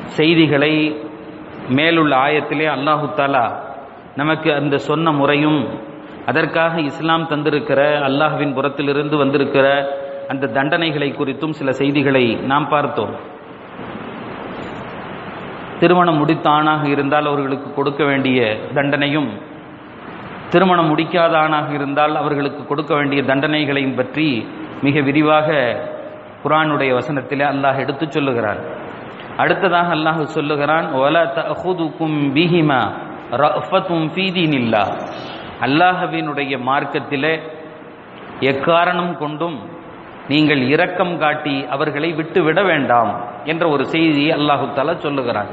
செய்திகளை மேலுள்ள ஆயத்திலே அல்லாஹு தாலா நமக்கு அந்த சொன்ன முறையும் அதற்காக இஸ்லாம் தந்திருக்கிற அல்லாஹ்வின் புறத்திலிருந்து வந்திருக்கிற அந்த தண்டனைகளை குறித்தும் சில செய்திகளை நாம் பார்த்தோம் திருமணம் முடித்த ஆணாக இருந்தால் அவர்களுக்கு கொடுக்க வேண்டிய தண்டனையும் திருமணம் முடிக்காத ஆணாக இருந்தால் அவர்களுக்கு கொடுக்க வேண்டிய தண்டனைகளையும் பற்றி மிக விரிவாக குரானுடைய வசனத்திலே அல்லாஹ் எடுத்துச் சொல்லுகிறார் அடுத்ததாக அல்லாஹ் சொல்லுகிறான் ஒல தஹுதுக்கும் பிஹிமா ரஃபத்தும் ஃபீதீனில்லா அல்லாஹவினுடைய மார்க்கத்திலே எக்காரணம் கொண்டும் நீங்கள் இரக்கம் காட்டி அவர்களை விட்டுவிட வேண்டாம் என்ற ஒரு செய்தியை அல்லாஹு தாலா சொல்லுகிறார்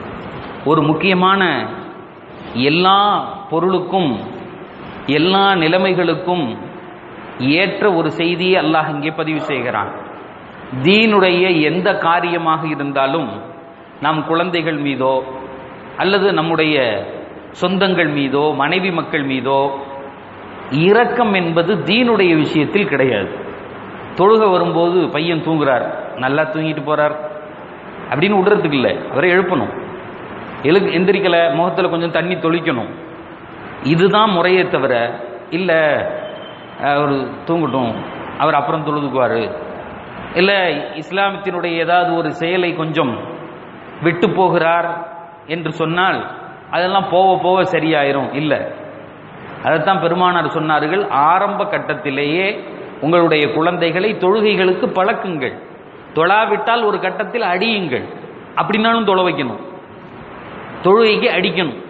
ஒரு முக்கியமான எல்லா பொருளுக்கும் எல்லா நிலைமைகளுக்கும் ஏற்ற ஒரு செய்தியை அல்லாஹ் இங்கே பதிவு செய்கிறான் தீனுடைய எந்த காரியமாக இருந்தாலும் நம் குழந்தைகள் மீதோ அல்லது நம்முடைய சொந்தங்கள் மீதோ மனைவி மக்கள் மீதோ இரக்கம் என்பது தீனுடைய விஷயத்தில் கிடையாது தொழுக வரும்போது பையன் தூங்குறார் நல்லா தூங்கிட்டு போறார் அப்படின்னு விடுறதுக்கு இல்லை அவரை எழுப்பணும் எழு எந்திரிக்கலை முகத்தில் கொஞ்சம் தண்ணி தொளிக்கணும் இதுதான் முறையே தவிர இல்லை அவர் தூங்கட்டும் அவர் அப்புறம் தொழுதுக்குவார் இல்லை இஸ்லாமத்தினுடைய ஏதாவது ஒரு செயலை கொஞ்சம் விட்டு போகிறார் என்று சொன்னால் அதெல்லாம் போக போக சரியாயிரும் இல்லை அதைத்தான் பெருமானார் சொன்னார்கள் ஆரம்ப கட்டத்திலேயே உங்களுடைய குழந்தைகளை தொழுகைகளுக்கு பழக்குங்கள் தொழாவிட்டால் ஒரு கட்டத்தில் அடியுங்கள் அப்படின்னாலும் தொலை வைக்கணும் தொழுகைக்கு அடிக்கணும்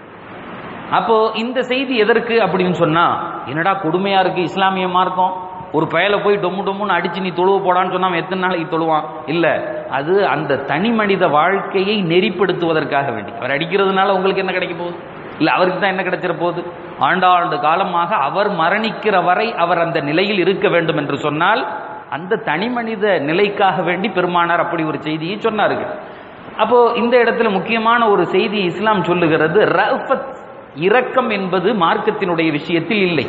அப்போ இந்த செய்தி எதற்கு அப்படின்னு சொன்னா என்னடா கொடுமையா இருக்கு இஸ்லாமிய மார்க்கம் ஒரு பயலை போய் டொம்மு டொம்முன்னு அடிச்சு நீ தொழுவ போடான்னு சொன்னா அவன் எத்தனை நாளைக்கு தொழுவான் இல்ல அது அந்த தனி மனித வாழ்க்கையை நெறிப்படுத்துவதற்காக வேண்டி அவர் அடிக்கிறதுனால உங்களுக்கு என்ன கிடைக்க போகுது இல்ல அவருக்கு தான் என்ன கிடைச்சிட போகுது ஆண்டாண்டு காலமாக அவர் மரணிக்கிற வரை அவர் அந்த நிலையில் இருக்க வேண்டும் என்று சொன்னால் அந்த தனி மனித நிலைக்காக வேண்டி பெருமானார் அப்படி ஒரு செய்தியை சொன்னார்கள் அப்போ இந்த இடத்துல முக்கியமான ஒரு செய்தி இஸ்லாம் சொல்லுகிறது ரஃபத் இரக்கம் என்பது மார்க்கத்தினுடைய விஷயத்தில் இல்லை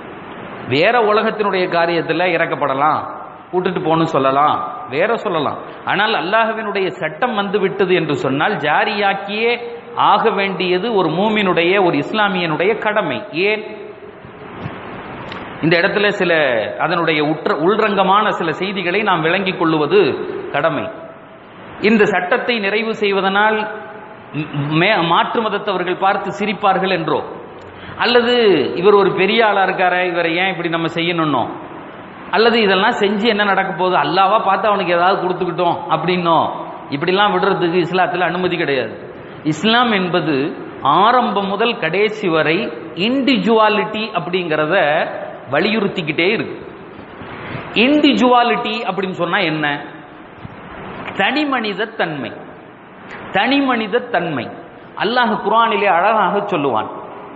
வேற உலகத்தினுடைய காரியத்தில் இறக்கப்படலாம் கூட்டுட்டு போகணும் சொல்லலாம் வேற சொல்லலாம் ஆனால் அல்லாஹ்வினுடைய சட்டம் வந்து விட்டது என்று சொன்னால் ஜாரியாக்கியே ஆக வேண்டியது ஒரு மூமினுடைய ஒரு இஸ்லாமியனுடைய கடமை ஏன் இந்த இடத்துல சில அதனுடைய உற்ற உள்ரங்கமான சில செய்திகளை நாம் விளங்கிக் கொள்ளுவது கடமை இந்த சட்டத்தை நிறைவு செய்வதனால் மே- மாற்று மதத்தவர்கள் பார்த்து சிரிப்பார்கள் என்றோ அல்லது இவர் ஒரு பெரிய ஆளா இருக்காரே இவரை ஏன் இப்படி நம்ம செய்யணும்னோ அல்லது இதெல்லாம் செஞ்சு என்ன நடக்க போகுது அல்லாவா பார்த்து அவனுக்கு ஏதாவது கொடுத்துக்கிட்டோம் அப்படின்னோ இப்படிலாம் விடுறதுக்கு இஸ்லாத்தில் அனுமதி கிடையாது இஸ்லாம் என்பது ஆரம்பம் முதல் கடைசி வரை இண்டிவிஜுவாலிட்டி அப்படிங்கிறத வலியுறுத்திக்கிட்டே இருக்கு இண்டிவிஜுவாலிட்டி அப்படின்னு சொன்னா என்ன தனி மனித தன்மை தனி மனித தன்மை அல்லாஹ் குர்ஆனிலே அழகாக சொல்லுவான்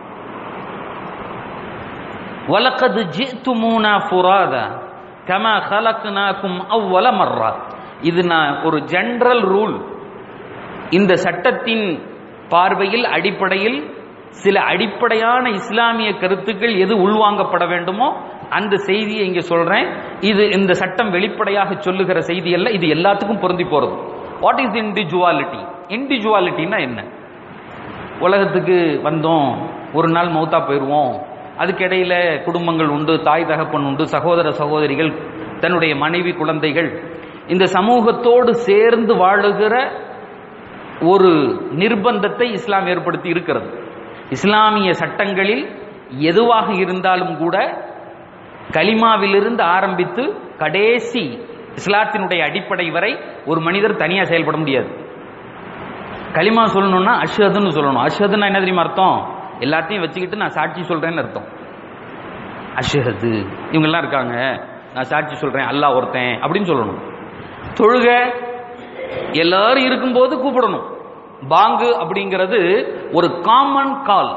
வலக்கது ஜித்துமூனா ஃபுராதா கமா கலக்னாக்கும் அவ்வல மர்ரா இது நான் ஒரு ஜெனரல் ரூல் இந்த சட்டத்தின் பார்வையில் அடிப்படையில் சில அடிப்படையான இஸ்லாமிய கருத்துக்கள் எது உள்வாங்கப்பட வேண்டுமோ அந்த செய்தியை இங்க சொல்றேன் இது இந்த சட்டம் வெளிப்படையாக சொல்லுகிற செய்தி அல்ல இது எல்லாத்துக்கும் பொருந்தி போறது வாட் இஸ் இண்டிவிஜுவாலிட்டி இண்டிவிஜுவாலிட்டின்னா என்ன உலகத்துக்கு வந்தோம் ஒரு நாள் மௌத்தா போயிடுவோம் அதுக்கிடையில குடும்பங்கள் உண்டு தாய் தகப்பன் உண்டு சகோதர சகோதரிகள் தன்னுடைய மனைவி குழந்தைகள் இந்த சமூகத்தோடு சேர்ந்து வாழுகிற ஒரு நிர்பந்தத்தை இஸ்லாம் ஏற்படுத்தி இருக்கிறது இஸ்லாமிய சட்டங்களில் எதுவாக இருந்தாலும் கூட கலிமாவிலிருந்து ஆரம்பித்து கடைசி இஸ்லாத்தினுடைய அடிப்படை வரை ஒரு மனிதர் தனியா செயல்பட முடியாது களிமா சொல்லணும்னா அஷ்ஹதுன்னு சொல்லணும் அஷ்ஹதுன்னா என்ன தெரியுமா அர்த்தம் எல்லாத்தையும் வச்சுக்கிட்டு நான் சாட்சி சொல்றேன்னு அர்த்தம் அஷ்ஹது இவங்கெல்லாம் இருக்காங்க நான் சாட்சி சொல்றேன் அல்லாஹ் ஒருத்தன் அப்படின்னு சொல்லணும் தொழுக எல்லாரும் இருக்கும்போது கூப்பிடணும் பாங்கு அப்படிங்கிறது ஒரு காமன் கால்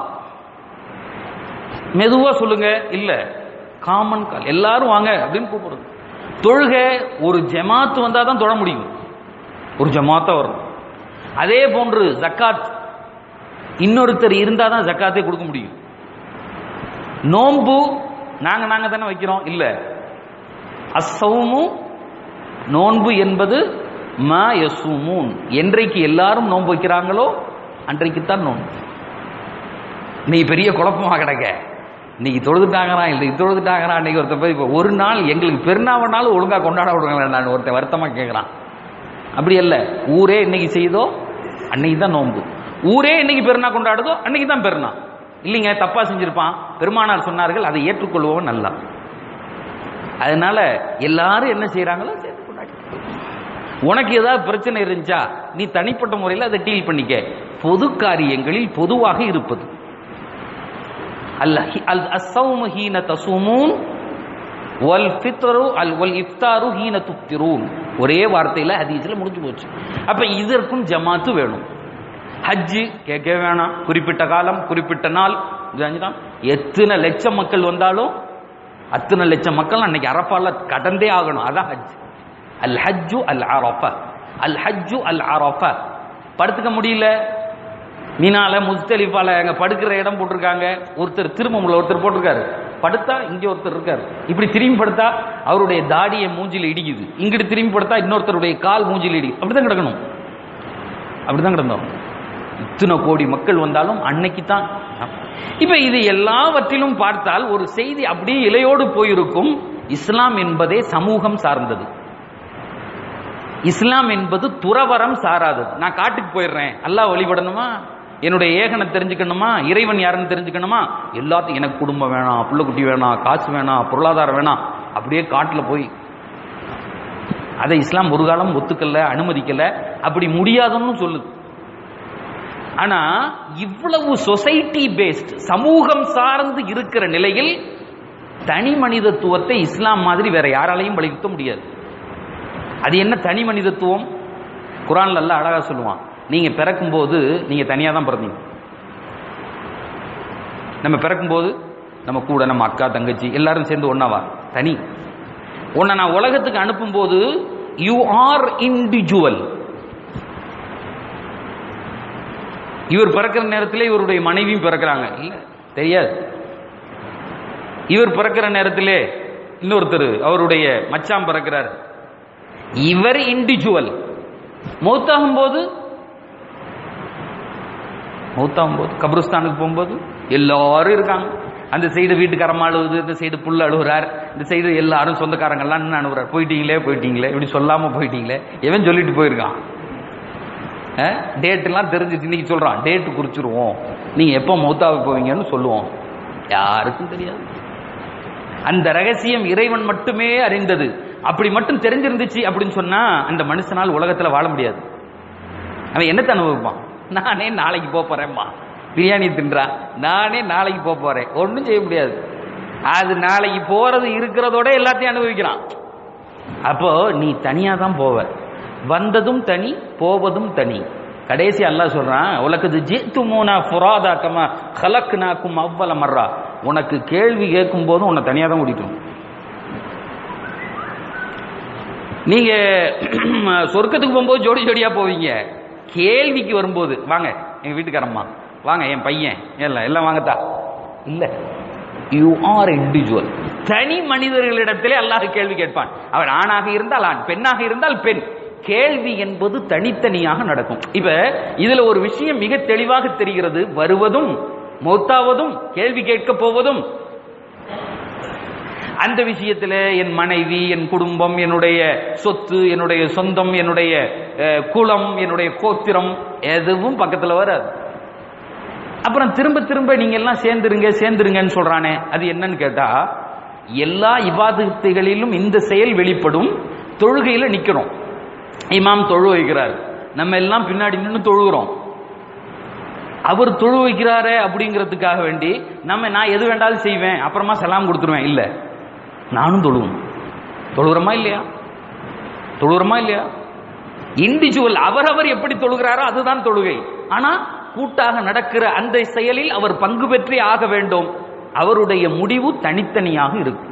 மெதுவா சொல்லுங்க இல்ல காமன் கால் எல்லாரும் வாங்க அப்படின்னு கூப்பிடுறது தொழுக ஒரு ஜமாத்து வந்தா தான் தொழ முடியும் ஒரு ஜமாத்தா வரும் அதே போன்று ஜக்காத் இன்னொருத்தர் இருந்தா தான் ஜக்காத்தே கொடுக்க முடியும் நோன்பு நாங்க நாங்க தானே வைக்கிறோம் இல்ல அசௌமு நோன்பு என்பது மா யசுமூன் என்றைக்கு எல்லாரும் நோன்பு வைக்கிறாங்களோ அன்றைக்கு தான் நோன்பு நீ பெரிய குழப்பமா கிடக்க இன்னைக்கு தொழுதுட்டாங்கறான் இல்லை தொழுதுட்டாங்கறான் இன்னைக்கு ஒருத்தன் போய் இப்போ ஒரு நாள் எங்களுக்கு பெருநாவனாலும் ஒழுங்கா கொண்டாட விடுங்க நான் ஒருத்தன் வருத்தமா கேட்குறான் அப்படி அல்ல ஊரே இன்னைக்கு செய்தோ அன்னைக்கு தான் நோன்பு ஊரே இன்னைக்கு பெருநா கொண்டாடுதோ அன்னைக்கு தான் பெருநா இல்லைங்க தப்பா செஞ்சிருப்பான் பெருமானார் சொன்னார்கள் அதை ஏற்றுக்கொள்வோம் நல்லா அதனால எல்லாரும் என்ன செய்யறாங்களோ சேர்த்து கொண்டாடி உனக்கு ஏதாவது பிரச்சனை இருந்துச்சா நீ தனிப்பட்ட முறையில் அதை டீல் பண்ணிக்க பொது காரியங்களில் பொதுவாக இருப்பது அல்ல அல் அஸ்ஸௌமு ஹீன தசுமூன் வல் ஃபித்ரு அல் வல் இஃப்தாரு ஹீன துப்திரூன் ஒரே வார்த்தையில ஹதீஸ்ல முடிஞ்சு போச்சு அப்ப இதற்கும் ஜமாத்து வேணும் ஹஜ்ஜு கேட்க வேணாம் குறிப்பிட்ட காலம் குறிப்பிட்ட நாள் இதுதான். எத்தனை லட்சம் மக்கள் வந்தாலும் அத்தனை லட்சம் மக்கள் அன்னைக்கு அரஃபால கடந்தே ஆகணும் அதான் ஹஜ் அல் ஹஜ்ஜு அல் அரஃபா அல் ஹஜ்ஜு அல் அரஃபா படுத்துக்க முடியல மீனால முஸ்தலிஃபால அங்க படுக்கிற இடம் போட்டிருக்காங்க ஒருத்தர் திரும்பமுல ஒருத்தர் போட்டிருக்காரு படுத்தா இங்க ஒருத்தர் இருக்காரு இப்படி திரும்பி படுத்தா அவருடைய தாடியை மூஞ்சில இடிக்குது இங்கிட்டு திரும்பி படுத்தா இன்னொருத்தருடைய கால் மூஞ்சில இடிக்குது அப்படிதான் கிடக்கணும் அப்படிதான் கிடந்தோம் இத்தனை கோடி மக்கள் வந்தாலும் அன்னைக்கு தான் இப்ப இது எல்லாவற்றிலும் பார்த்தால் ஒரு செய்தி அப்படியே இலையோடு போயிருக்கும் இஸ்லாம் என்பதே சமூகம் சார்ந்தது இஸ்லாம் என்பது துறவரம் சாராதது நான் காட்டுக்கு போயிடுறேன் அல்லாஹ் வழிபடணுமா என்னுடைய ஏகனை தெரிஞ்சுக்கணுமா இறைவன் யாருன்னு தெரிஞ்சுக்கணுமா எல்லாத்தையும் எனக்கு குடும்பம் வேணாம் புள்ள குட்டி வேணாம் காசு வேணாம் பொருளாதாரம் வேணாம் அப்படியே காட்டுல போய் அதை இஸ்லாம் ஒரு காலம் ஒத்துக்கல அனுமதிக்கல அப்படி முடியாதுன்னு சொல்லுது ஆனா இவ்வளவு சொசைட்டி பேஸ்ட் சமூகம் சார்ந்து இருக்கிற நிலையில் தனி மனிதத்துவத்தை இஸ்லாம் மாதிரி வேற யாராலையும் வலியுறுத்த முடியாது அது என்ன தனி மனிதத்துவம் குரான்ல எல்லாம் அழகா சொல்லுவான் நீங்க பிறக்கும்போது நீங்க தனியா தான் பிறந்தீங்க நம்ம பிறக்கும்போது நம்ம கூட நம்ம அக்கா தங்கச்சி எல்லாரும் சேர்ந்து ஒன்னாவா தனி உன்னை நான் உலகத்துக்கு அனுப்பும்போது யூ ஆர் இண்டிவிஜுவல் இவர் பிறக்கிற நேரத்தில் இவருடைய மனைவியும் பிறக்கிறாங்க இல்ல தெரியாது இவர் பிறக்கிற நேரத்திலே இன்னொருத்தர் அவருடைய மச்சான் பிறக்கிறார் இவர் இண்டிவிஜுவல் மௌத்தாகும் போது மௌத்தாகும் போது கபிரஸ்தானுக்கு போகும்போது எல்லாரும் இருக்காங்க அந்த சைடு வீட்டுக்காரமா அழுகுது இந்த சைடு புள்ள அழுகுறார் இந்த சைடு எல்லாரும் சொந்தக்காரங்க எல்லாம் நின்னு அழுகுறார் போயிட்டீங்களே போயிட்டீங்களே இப்படி சொல்லாம போயிட்டீங்களே எவன் சொல்லிட்டு போயிருக்கான் டேட் எல்லாம் தெரிஞ்சிச்சு இன்னைக்கு சொல்றான் டேட் குறிச்சிருவோம் நீங்க எப்போ மௌத்தாவு போவீங்கன்னு சொல்லுவோம் யாருக்கும் தெரியாது அந்த ரகசியம் இறைவன் மட்டுமே அறிந்தது அப்படி மட்டும் தெரிஞ்சிருந்துச்சு அப்படின்னு சொன்னா அந்த மனுஷனால் உலகத்துல வாழ முடியாது அவன் என்னத்தை அனுபவிப்பான் நானே நாளைக்கு போக போறேன்மா பிரியாணி தின்றா நானே நாளைக்கு போக போறேன் ஒன்றும் செய்ய முடியாது அது நாளைக்கு போறது இருக்கிறதோட எல்லாத்தையும் அனுபவிக்கிறான் அப்போ நீ தனியா தான் போவ வந்ததும் தனி போவதும் தனி கடைசி அல்லாஹ் சொல்றான் உலகது ஜித்துமூனா ஃபுராதா கமா கலக்னாக்கும் அவ்வள மர்ரா உனக்கு கேள்வி கேட்கும் போதும் உன்னை தனியா தான் ஓடிட்டும் நீங்க சொர்க்கத்துக்கு போகும்போது ஜோடி ஜோடியா போவீங்க கேள்விக்கு வரும்போது வாங்க எங்க வீட்டுக்காரம்மா வாங்க என் பையன் எல்லாம் எல்லாம் வாங்கத்தா இல்ல யூ ஆர் இண்டிவிஜுவல் தனி மனிதர்களிடத்திலே அல்லாஹ் கேள்வி கேட்பான் அவன் ஆணாக இருந்தால் ஆண் பெண்ணாக இருந்தால் பெண் கேள்வி என்பது தனித்தனியாக நடக்கும் இப்ப இதுல ஒரு விஷயம் மிக தெளிவாக தெரிகிறது வருவதும் மௌத்தாவதும் கேள்வி கேட்க போவதும் அந்த விஷயத்துல என் மனைவி என் குடும்பம் என்னுடைய சொத்து என்னுடைய சொந்தம் என்னுடைய அஹ், குலம் என்னுடைய கோத்திரம் எதுவும் பக்கத்துல வராது அப்புறம் திரும்ப திரும்ப நீங்க எல்லாம் சேர்ந்துருங்க சேர்ந்துருங்கன்னு சொல்றானே அது என்னன்னு கேட்டா எல்லா இபாதத்துகளிலும் இந்த செயல் வெளிப்படும் தொழுகையில நிக்கிறோம் இமாம் தொழு வைக்கிறார் நம்ம எல்லாம் பின்னாடி நின்று தொழுகிறோம் அவர் தொழு வைக்கிறாரே அப்படிங்கிறதுக்காக வேண்டி நம்ம நான் எது வேண்டாலும் செய்வேன் அப்புறமா சலாம் கொடுத்துருவேன் இல்ல நானும் தொழுவும் தொழுகிறோமா இல்லையா தொழுகிறோமா இல்லையா இண்டிவிஜுவல் அவரவர் எப்படி தொழுகிறாரோ அதுதான் தொழுகை ஆனா கூட்டாக நடக்கிற அந்த செயலில் அவர் பங்கு பெற்றே ஆக வேண்டும் அவருடைய முடிவு தனித்தனியாக இருக்கும்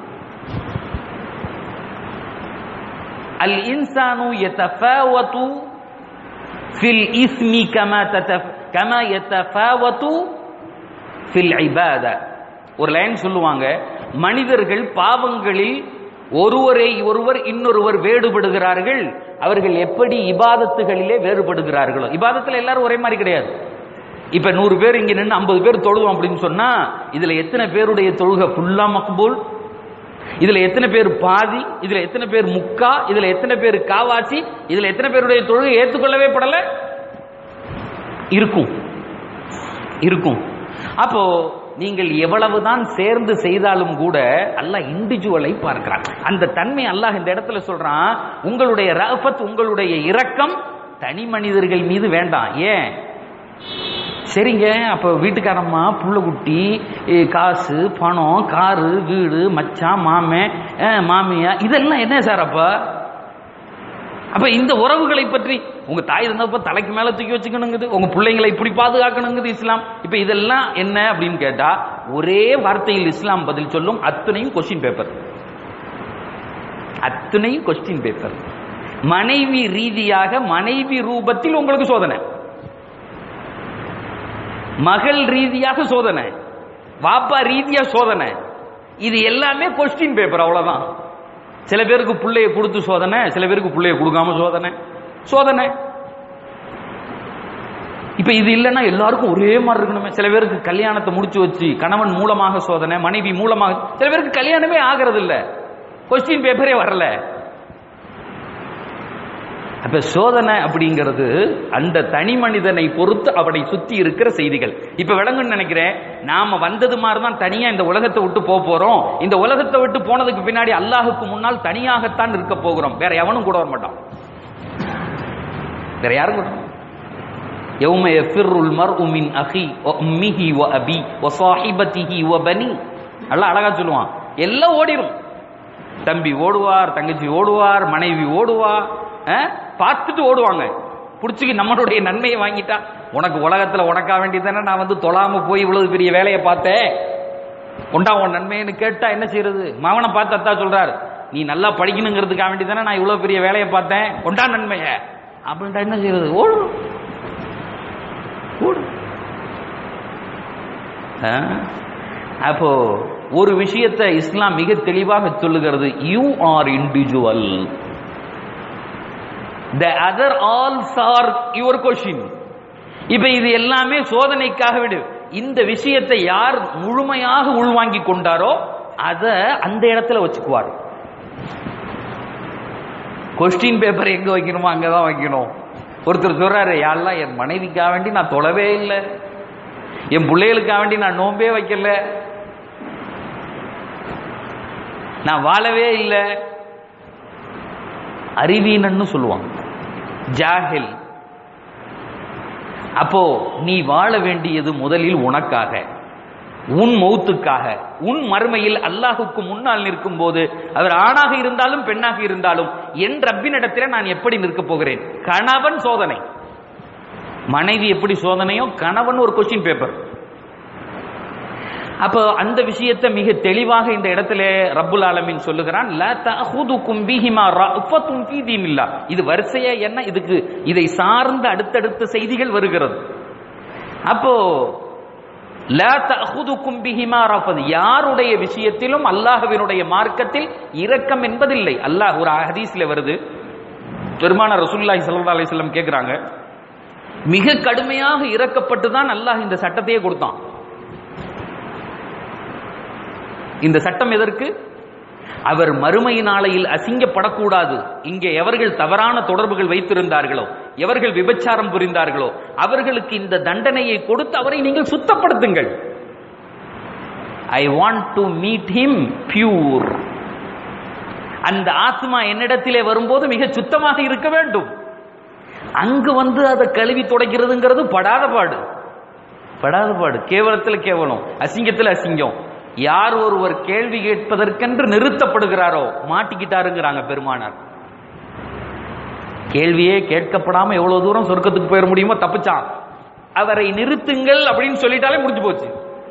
அல் இன்சானு யதஃபாவது ஃபில் இஸ்மி கமா ததஃப் கமா யதஃபாவது ஃபில் இபாதா ஒரு லைன் சொல்லுவாங்க மனிதர்கள் பாவங்களில் ஒருவரை ஒருவர் இன்னொருவர் வேறுபடுகிறார்கள் அவர்கள் எப்படி இபாதத்துகளிலே வேறுபடுகிறார்களோ இபாதத்துல எல்லாரும் ஒரே மாதிரி கிடையாது இப்ப நூறு பேர் இங்க நின்று ஐம்பது பேர் தொழுவோம் அப்படின்னு சொன்னா இதுல எத்தனை பேருடைய தொழுகை ஃபுல்லா மக்பூல் இதுல எத்தனை பேர் பாதி இதுல எத்தனை பேர் முக்கா இதுல எத்தனை பேர் காவாசி இதுல எத்தனை பேருடைய தொழுகை ஏற்றுக்கொள்ளவே படல இருக்கும் இருக்கும் அப்போ நீங்கள் எவ்வளவுதான் சேர்ந்து செய்தாலும் கூட அல்லாஹ் இண்டிவிஜுவலை பார்க்கிறான் அந்த தன்மை அல்லாஹ் இந்த இடத்துல சொல்றான் உங்களுடைய ரஃபத் உங்களுடைய இரக்கம் தனி மனிதர்கள் மீது வேண்டாம் ஏன் சரிங்க அப்ப வீட்டுக்காரம்மா புள்ள குட்டி ஏ, காசு பணம் காரு வீடு மச்சான் மாமன் அஹ், மாமியா இதெல்லாம் என்ன சார் அப்ப அப்ப இந்த உறவுகளை பற்றி உங்க தாய் இருந்தப்ப தலைக்கு மேல தூக்கி வச்சுக்கணுங்குது உங்க பிள்ளைங்களை இப்படி பாதுகாக்கணுங்குது இஸ்லாம் இப்ப இதெல்லாம் என்ன அப்படின்னு கேட்டா ஒரே வார்த்தையில் இஸ்லாம் பதில் சொல்லும் அத்தனையும் கொஸ்டின் பேப்பர் அத்தனையும் கொஸ்டின் பேப்பர் மனைவி ரீதியாக மனைவி ரூபத்தில் உங்களுக்கு சோதனை மகள் ரீதியாக சோதனை வாப்பா ரீதியா சோதனை இது எல்லாமே கொஸ்டின் பேப்பர் அவ்வளவுதான் சில பேருக்கு பிள்ளைய கொடுத்து சோதனை சில பேருக்கு பிள்ளைய கொடுக்காம சோதனை சோதனை இப்ப இது இல்லைன்னா எல்லாருக்கும் ஒரே மாதிரி இருக்கணுமே சில பேருக்கு கல்யாணத்தை முடிச்சு வச்சு கணவன் மூலமாக சோதனை மனைவி மூலமாக சில பேருக்கு கல்யாணமே ஆகிறது இல்ல கொஸ்டின் பேப்பரே வரல அப்ப சோதனை அப்படிங்கிறது அந்த தனி மனிதனை பொறுத்து அவனை சுத்தி இருக்கிற செய்திகள் இப்ப விளங்குன்னு நினைக்கிறேன் நாம வந்தது மாதிரி தான் தனியா இந்த உலகத்தை விட்டு போக போறோம் இந்த உலகத்தை விட்டு போனதுக்கு பின்னாடி அல்லாஹுக்கு முன்னால் தனியாகத்தான் இருக்க போகிறோம் வேற எவனும் கூட வர மாட்டான் வேற யாரும் கூட يوم يفر المرء من أخي وأمه وأبي وصاحبته وبني அல்லாஹ் அழகா சொல்லுவான் எல்லாம் ஓடிரும் தம்பி ஓடுவார் தங்கச்சி ஓடுவார் மனைவி ஓடுவா அஹ், பார்த்துட்டு ஓடுவாங்க புடிச்சுக்கு நம்மளுடைய நன்மையை வாங்கிட்டா உனக்கு உலகத்துல உனக்கா வேண்டியதானே நான் வந்து தொழாம போய் இவ்வளவு பெரிய வேலையை பார்த்தேன் உண்டா உன் நன்மைன்னு கேட்டா என்ன செய்யறது மகனை பார்த்து அத்தா சொல்றாரு நீ நல்லா படிக்கணுங்கிறதுக்காக வேண்டி தானே நான் இவ்வளவு பெரிய வேலையை பார்த்தேன் கொண்டா நன்மைய அப்படின்ட்டா என்ன செய்யறது ஓடு ஓடு ஆ? அப்போ ஒரு விஷயத்தை இஸ்லாம் மிக தெளிவாக சொல்லுகிறது you are individual the other else are your question இப்ப இது எல்லாமே சோதனைக்காக விடு இந்த விஷயத்தை யார் முழுமையாக உள்வாங்கி கொண்டாரோ அத அந்த இடத்துல வச்சுக்குவார் கொஸ்டின் பேப்பர் எங்க வைக்கணுமோ அங்கதான் வைக்கணும் ஒருத்தர் சொல்றாரு யாரெல்லாம் என் மனைவிக்காக வேண்டி நான் தொலைவே இல்லை என் பிள்ளைகளுக்காக வேண்டி நான் நோம்பே வைக்கல நான் வாழவே இல்லை அறிவீனன்னு சொல்லுவாங்க ஜாஹில் அப்போ நீ வாழ வேண்டியது முதலில் உனக்காக உன் மௌத்துக்காக உன் மறுமையில் அல்லாஹுக்கு முன்னால் நிற்கும் போது அவர் ஆணாக இருந்தாலும் பெண்ணாக இருந்தாலும் என் ரப்பினிடத்திலே நான் எப்படி நிற்க போகிறேன் கணவன் சோதனை மனைவி எப்படி சோதனையோ கணவன் ஒரு கொஸ்டின் பேப்பர் அப்போ அந்த விஷயத்தை மிக தெளிவாக இந்த இடத்துல ரப்புல் ஆலமீன் சொல்லுகிறான் லா தஅஹுதுக்கும் பிஹிமா ரஃபத்தும் ஃபீ தீனில்லா இது வரிசையா என்ன இதுக்கு இதை சார்ந்த அடுத்தடுத்த செய்திகள் வருகிறது அப்போ லா தஅஹுதுக்கும் பிஹிமா ரஃபத் யாருடைய விஷயத்திலும் அல்லாஹ்வினுடைய மார்க்கத்தில் இரக்கம் என்பதில்லை அல்லாஹ் ஒரு ஹதீஸ்ல வருது பெருமான ரசூலுல்லாஹி ஸல்லல்லாஹு அலைஹி வஸல்லம் கேக்குறாங்க மிக கடுமையாக இறக்கப்பட்டு தான் அல்லாஹ் இந்த சட்டத்தையே கொடுத்தான் இந்த சட்டம் எதற்கு அவர் மறுமை நாளையில் அசிங்கப்படக்கூடாது இங்கே எவர்கள் தவறான தொடர்புகள் வைத்திருந்தார்களோ எவர்கள் விபச்சாரம் புரிந்தார்களோ அவர்களுக்கு இந்த தண்டனையை கொடுத்து அவரை நீங்கள் சுத்தப்படுத்துங்கள் I want to meet him pure அந்த ஆத்மா என்னிடத்திலே வரும்போது மிக சுத்தமாக இருக்க வேண்டும் அங்கு வந்து அதை கழுவி துடைக்கிறதுங்கிறது படாத பாடு படாத பாடு கேவலத்துல கேவலம் அசிங்கத்துல அசிங்கம் யார் ஒருவர் கேள்வி கேட்பதற்கென்று நிறுத்தப்படுகிறாரோ மாட்டிக்கிட்டாருங்கிறாங்க பெருமானார் கேள்வியே கேட்கப்படாம எவ்வளவு தூரம் சொர்க்கத்துக்கு போயிட முடியுமோ தப்பிச்சான் அவரை நிறுத்துங்கள் அப்படின்னு சொல்லிட்டாலே முடிஞ்சு போச்சு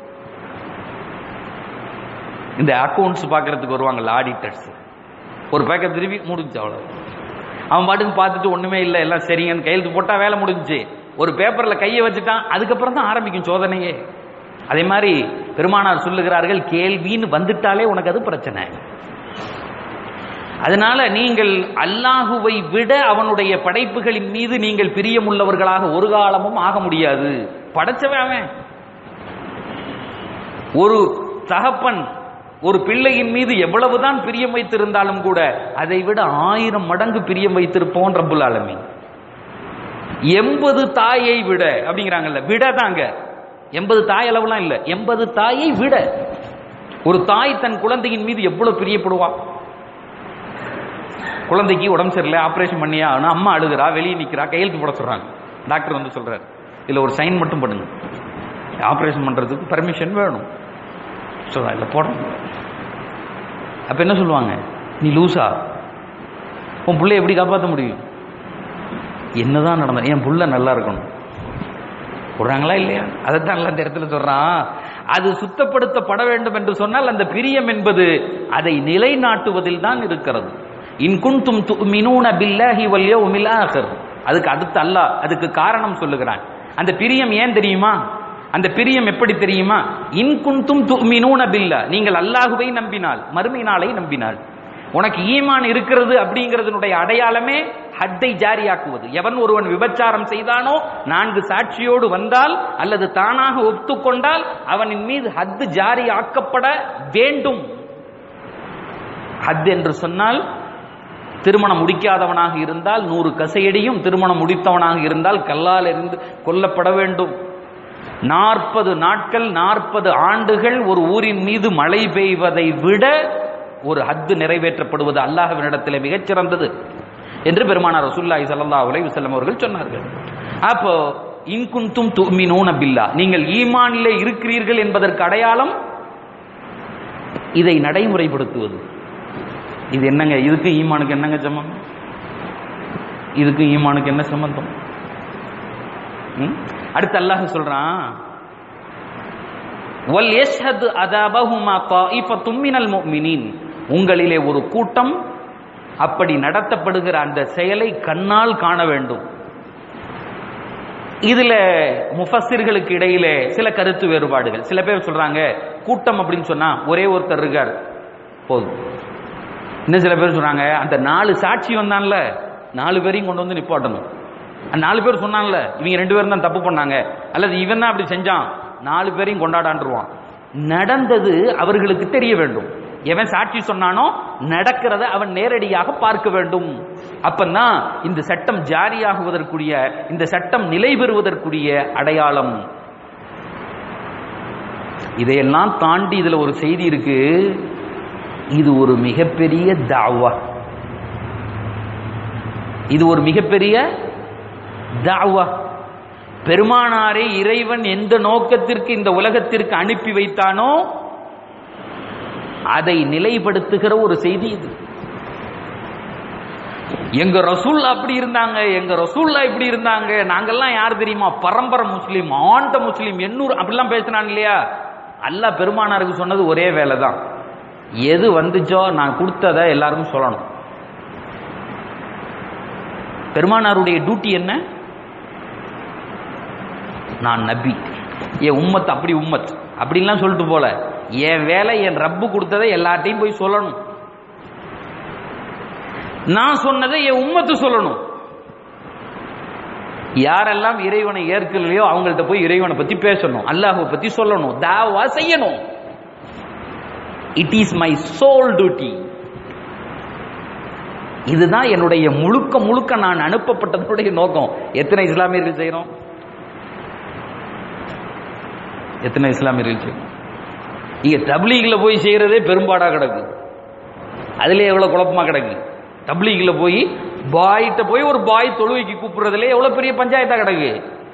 இந்த அக்கௌண்ட்ஸ் பார்க்கறதுக்கு வருவாங்கல்ல ஆடிட்டர்ஸ் ஒரு பேக்கெட் திருப்பி முடிஞ்சு அவ்வளவு அவன் பாட்டுக்கு பார்த்துட்டு ஒண்ணுமே இல்லை எல்லாம் சரிங்கன்னு கையெழுத்து போட்டா வேலை முடிஞ்சுச்சு ஒரு பேப்பர்ல கையை வச்சுட்டான் அதுக்கப்புறம் தான் ஆரம்பிக்கும் சோதனையே அதே மாதிரி பெருமானார் சொல்லுகிறார்கள் கேள்வின்னு வந்துட்டாலே உனக்கு அது பிரச்சனை அதனால நீங்கள் அல்லாஹுவை விட அவனுடைய படைப்புகளின் மீது நீங்கள் பிரியமுள்ளவர்களாக ஒரு காலமும் ஆக முடியாது படைச்சவன் அவன் ஒரு தகப்பன் ஒரு பிள்ளையின் மீது எவ்வளவுதான் பிரியம் வைத்திருந்தாலும் கூட அதை விட ஆயிரம் மடங்கு பிரியம் வைத்திருப்போம் ரப்புல் ஆலமீன் எண்பது தாயை விட அப்படிங்கிறாங்கல்ல விட தாங்க எண்பது தாய் அளவுலாம் இல்ல எண்பது தாயை விட ஒரு தாய் தன் குழந்தையின் மீது எவ்வளவு பிரியப்படுவா குழந்தைக்கு உடம்பு சரியில்லை ஆபரேஷன் பண்ணியா ஆகணும் அம்மா அழுகிறா வெளியே நிக்கிறா கையெழுத்து போட சொல்றாங்க டாக்டர் வந்து சொல்றாரு இதுல ஒரு சைன் மட்டும் பண்ணுங்க ஆபரேஷன் பண்றதுக்கு பர்மிஷன் வேணும் சொல்றா இல்ல போடணும் அப்ப என்ன சொல்லுவாங்க நீ லூசா உன் புள்ளைய எப்படி காப்பாற்ற முடியும் என்னதான் நடந்த என் புள்ள நல்லா இருக்கணும் போடுறாங்களா இல்லையா அதைத்தான் நல்லா இந்த இடத்துல சொல்றான் அது சுத்தப்படுத்தப்பட வேண்டும் என்று சொன்னால் அந்த பிரியம் என்பது அதை நிலைநாட்டுவதில் தான் இருக்கிறது இன் குன்தும் துமினூன பில்லாஹி வல் யௌமில் ஆகிர் அதுக்கு அடுத்து அல்லாஹ் அதுக்கு காரணம் சொல்லுகிறான் அந்த பிரியம் ஏன் தெரியுமா அந்த பிரியம் எப்படி தெரியுமா இன் குன்தும் துமினூன பில்லா நீங்கள் அல்லாஹுவை நம்பினால் மறுமை நாளை நம்பினால் உனக்கு ஈமான் இருக்கிறது அப்படிங்கிறதுனுடைய அடையாளமே ஹத்தை ஜாரியாக்குவது எவன் ஒருவன் விபச்சாரம் செய்தானோ நான்கு சாட்சியோடு வந்தால் அல்லது தானாக ஒத்துக்கொண்டால் அவனின் மீது ஹத்து ஜாரி ஆக்கப்பட வேண்டும் ஹத் என்று சொன்னால் திருமணம் முடிக்காதவனாக இருந்தால் நூறு கசையடியும் திருமணம் முடித்தவனாக இருந்தால் கல்லால் எறிந்து கொல்லப்பட வேண்டும் நாற்பது நாட்கள் நாற்பது ஆண்டுகள் ஒரு ஊரின் மீது மழை பெய்வதை விட ஒரு ஹத்து நிறைவேற்றப்படுவது அல்லாஹ்வினிடத்திலே மிகச் சிறந்தது என்று பெருமானார் ரசூல்லாஹி ஸல்லல்லாஹு அலைஹி வஸல்லம் அவர்கள் சொன்னார்கள் அப்போ இன்குந்தும் துமினூன பில்லா நீங்கள் ஈமானிலே இருக்கிறீர்கள் என்பதற்கு அடையாளம் இதை நடைமுறைப்படுத்துவது இது என்னங்க இதுக்கு ஈமானுக்கு என்னங்க சம்பந்தம் இதுக்கு ஈமானுக்கு என்ன சம்பந்தம் ம்? அடுத்து அல்லாஹ் சொல்றான் வல் யஷ்ஹது அதாபஹுமா தாயிஃபத்தும் மினல் முஃமினீன் உங்களிலே ஒரு கூட்டம் அப்படி நடத்தப்படுகிற அந்த செயலை கண்ணால் காண வேண்டும் இதுல முஃபஸ்ஸிர்களுக்கு இடையிலே சில கருத்து வேறுபாடுகள் சில பேர் சொல்றாங்க கூட்டம் அப்படின்னு சொன்னா ஒரே ஒருத்தர் இருக்கார் போதும் இன்னும் சில பேர் சொல்றாங்க அந்த நாலு சாட்சி வந்தான்ல நாலு பேரையும் கொண்டு வந்து நிப்பாட்டணும் அந்த நாலு பேர் சொன்னான்ல இவங்க ரெண்டு பேரும் தான் தப்பு பண்ணாங்க அல்லது இவன் தான் அப்படி செஞ்சான் நாலு பேரையும் கொண்டாடான்ருவான் நடந்தது அவர்களுக்கு தெரிய வேண்டும் எவன் சாட்சி சொன்னானோ நடக்கிறத அவன் நேரடியாக பார்க்க வேண்டும் அப்பந்தான் இந்த சட்டம் ஜாரியாகுவதற்குரிய இந்த சட்டம் நிலை பெறுவதற்குரிய அடையாளம் இதையெல்லாம் தாண்டி இதுல ஒரு செய்தி இருக்கு இது ஒரு மிகப்பெரிய தாவா இது ஒரு மிகப்பெரிய தாவா பெருமானாரை இறைவன் எந்த நோக்கத்திற்கு இந்த உலகத்திற்கு அனுப்பி வைத்தானோ அதை நிலைப்படுத்துகிற ஒரு செய்தி இது எங்க ரசூல் அப்படி இருந்தாங்க எங்க ரசூல்லா இப்படி இருந்தாங்க நாங்கெல்லாம் யார் தெரியுமா பரம்பரை முஸ்லீம் ஆண்ட முஸ்லீம் எண்ணூறு அப்படிலாம் பேசினான் இல்லையா அல்லாஹ் பெருமானாருக்கு சொன்னது ஒரே வேலை தான் எது வந்துச்சோ நான் கொடுத்ததை எல்லாருக்கும் சொல்லணும் பெருமானாருடைய டியூட்டி என்ன நான் நபி என் உம்மத் அப்படி உம்மத் அப்படின்லாம் சொல்லிட்டு போல என் வேலை என் ரப்பு கொடுத்ததை எல்லார்ட்டையும் போய் சொல்லணும் நான் சொன்னதை என் உம்மத்து சொல்லணும் யாரெல்லாம் இறைவனை ஏற்கலையோ அவங்கள்ட்ட போய் இறைவனை பத்தி பேசணும் அல்லாஹ்வை பத்தி சொல்லணும் தாவா செய்யணும் it is my sole duty இதுதான் என்னுடைய முழுக்க முழுக்க நான் அனுப்பப்பட்டதனுடைய நோக்கம் எத்தனை இஸ்லாமியர்கள் செய்யறோம் எத்தனை இஸ்லாமியர்கள் செய்யறோம் இங்க தப்லீக்ல போய் செய்யறதே பெரும்பாடா கிடக்கு அதுல எவ்வளவு குழப்பமா கிடக்கு தப்லீக்ல போய் பாய்கிட்ட போய் ஒரு பாய் தொழுவைக்கு கூப்பிடுறதுல எவ்வளவு பெரிய பஞ்சாயத்தா கிடக்கு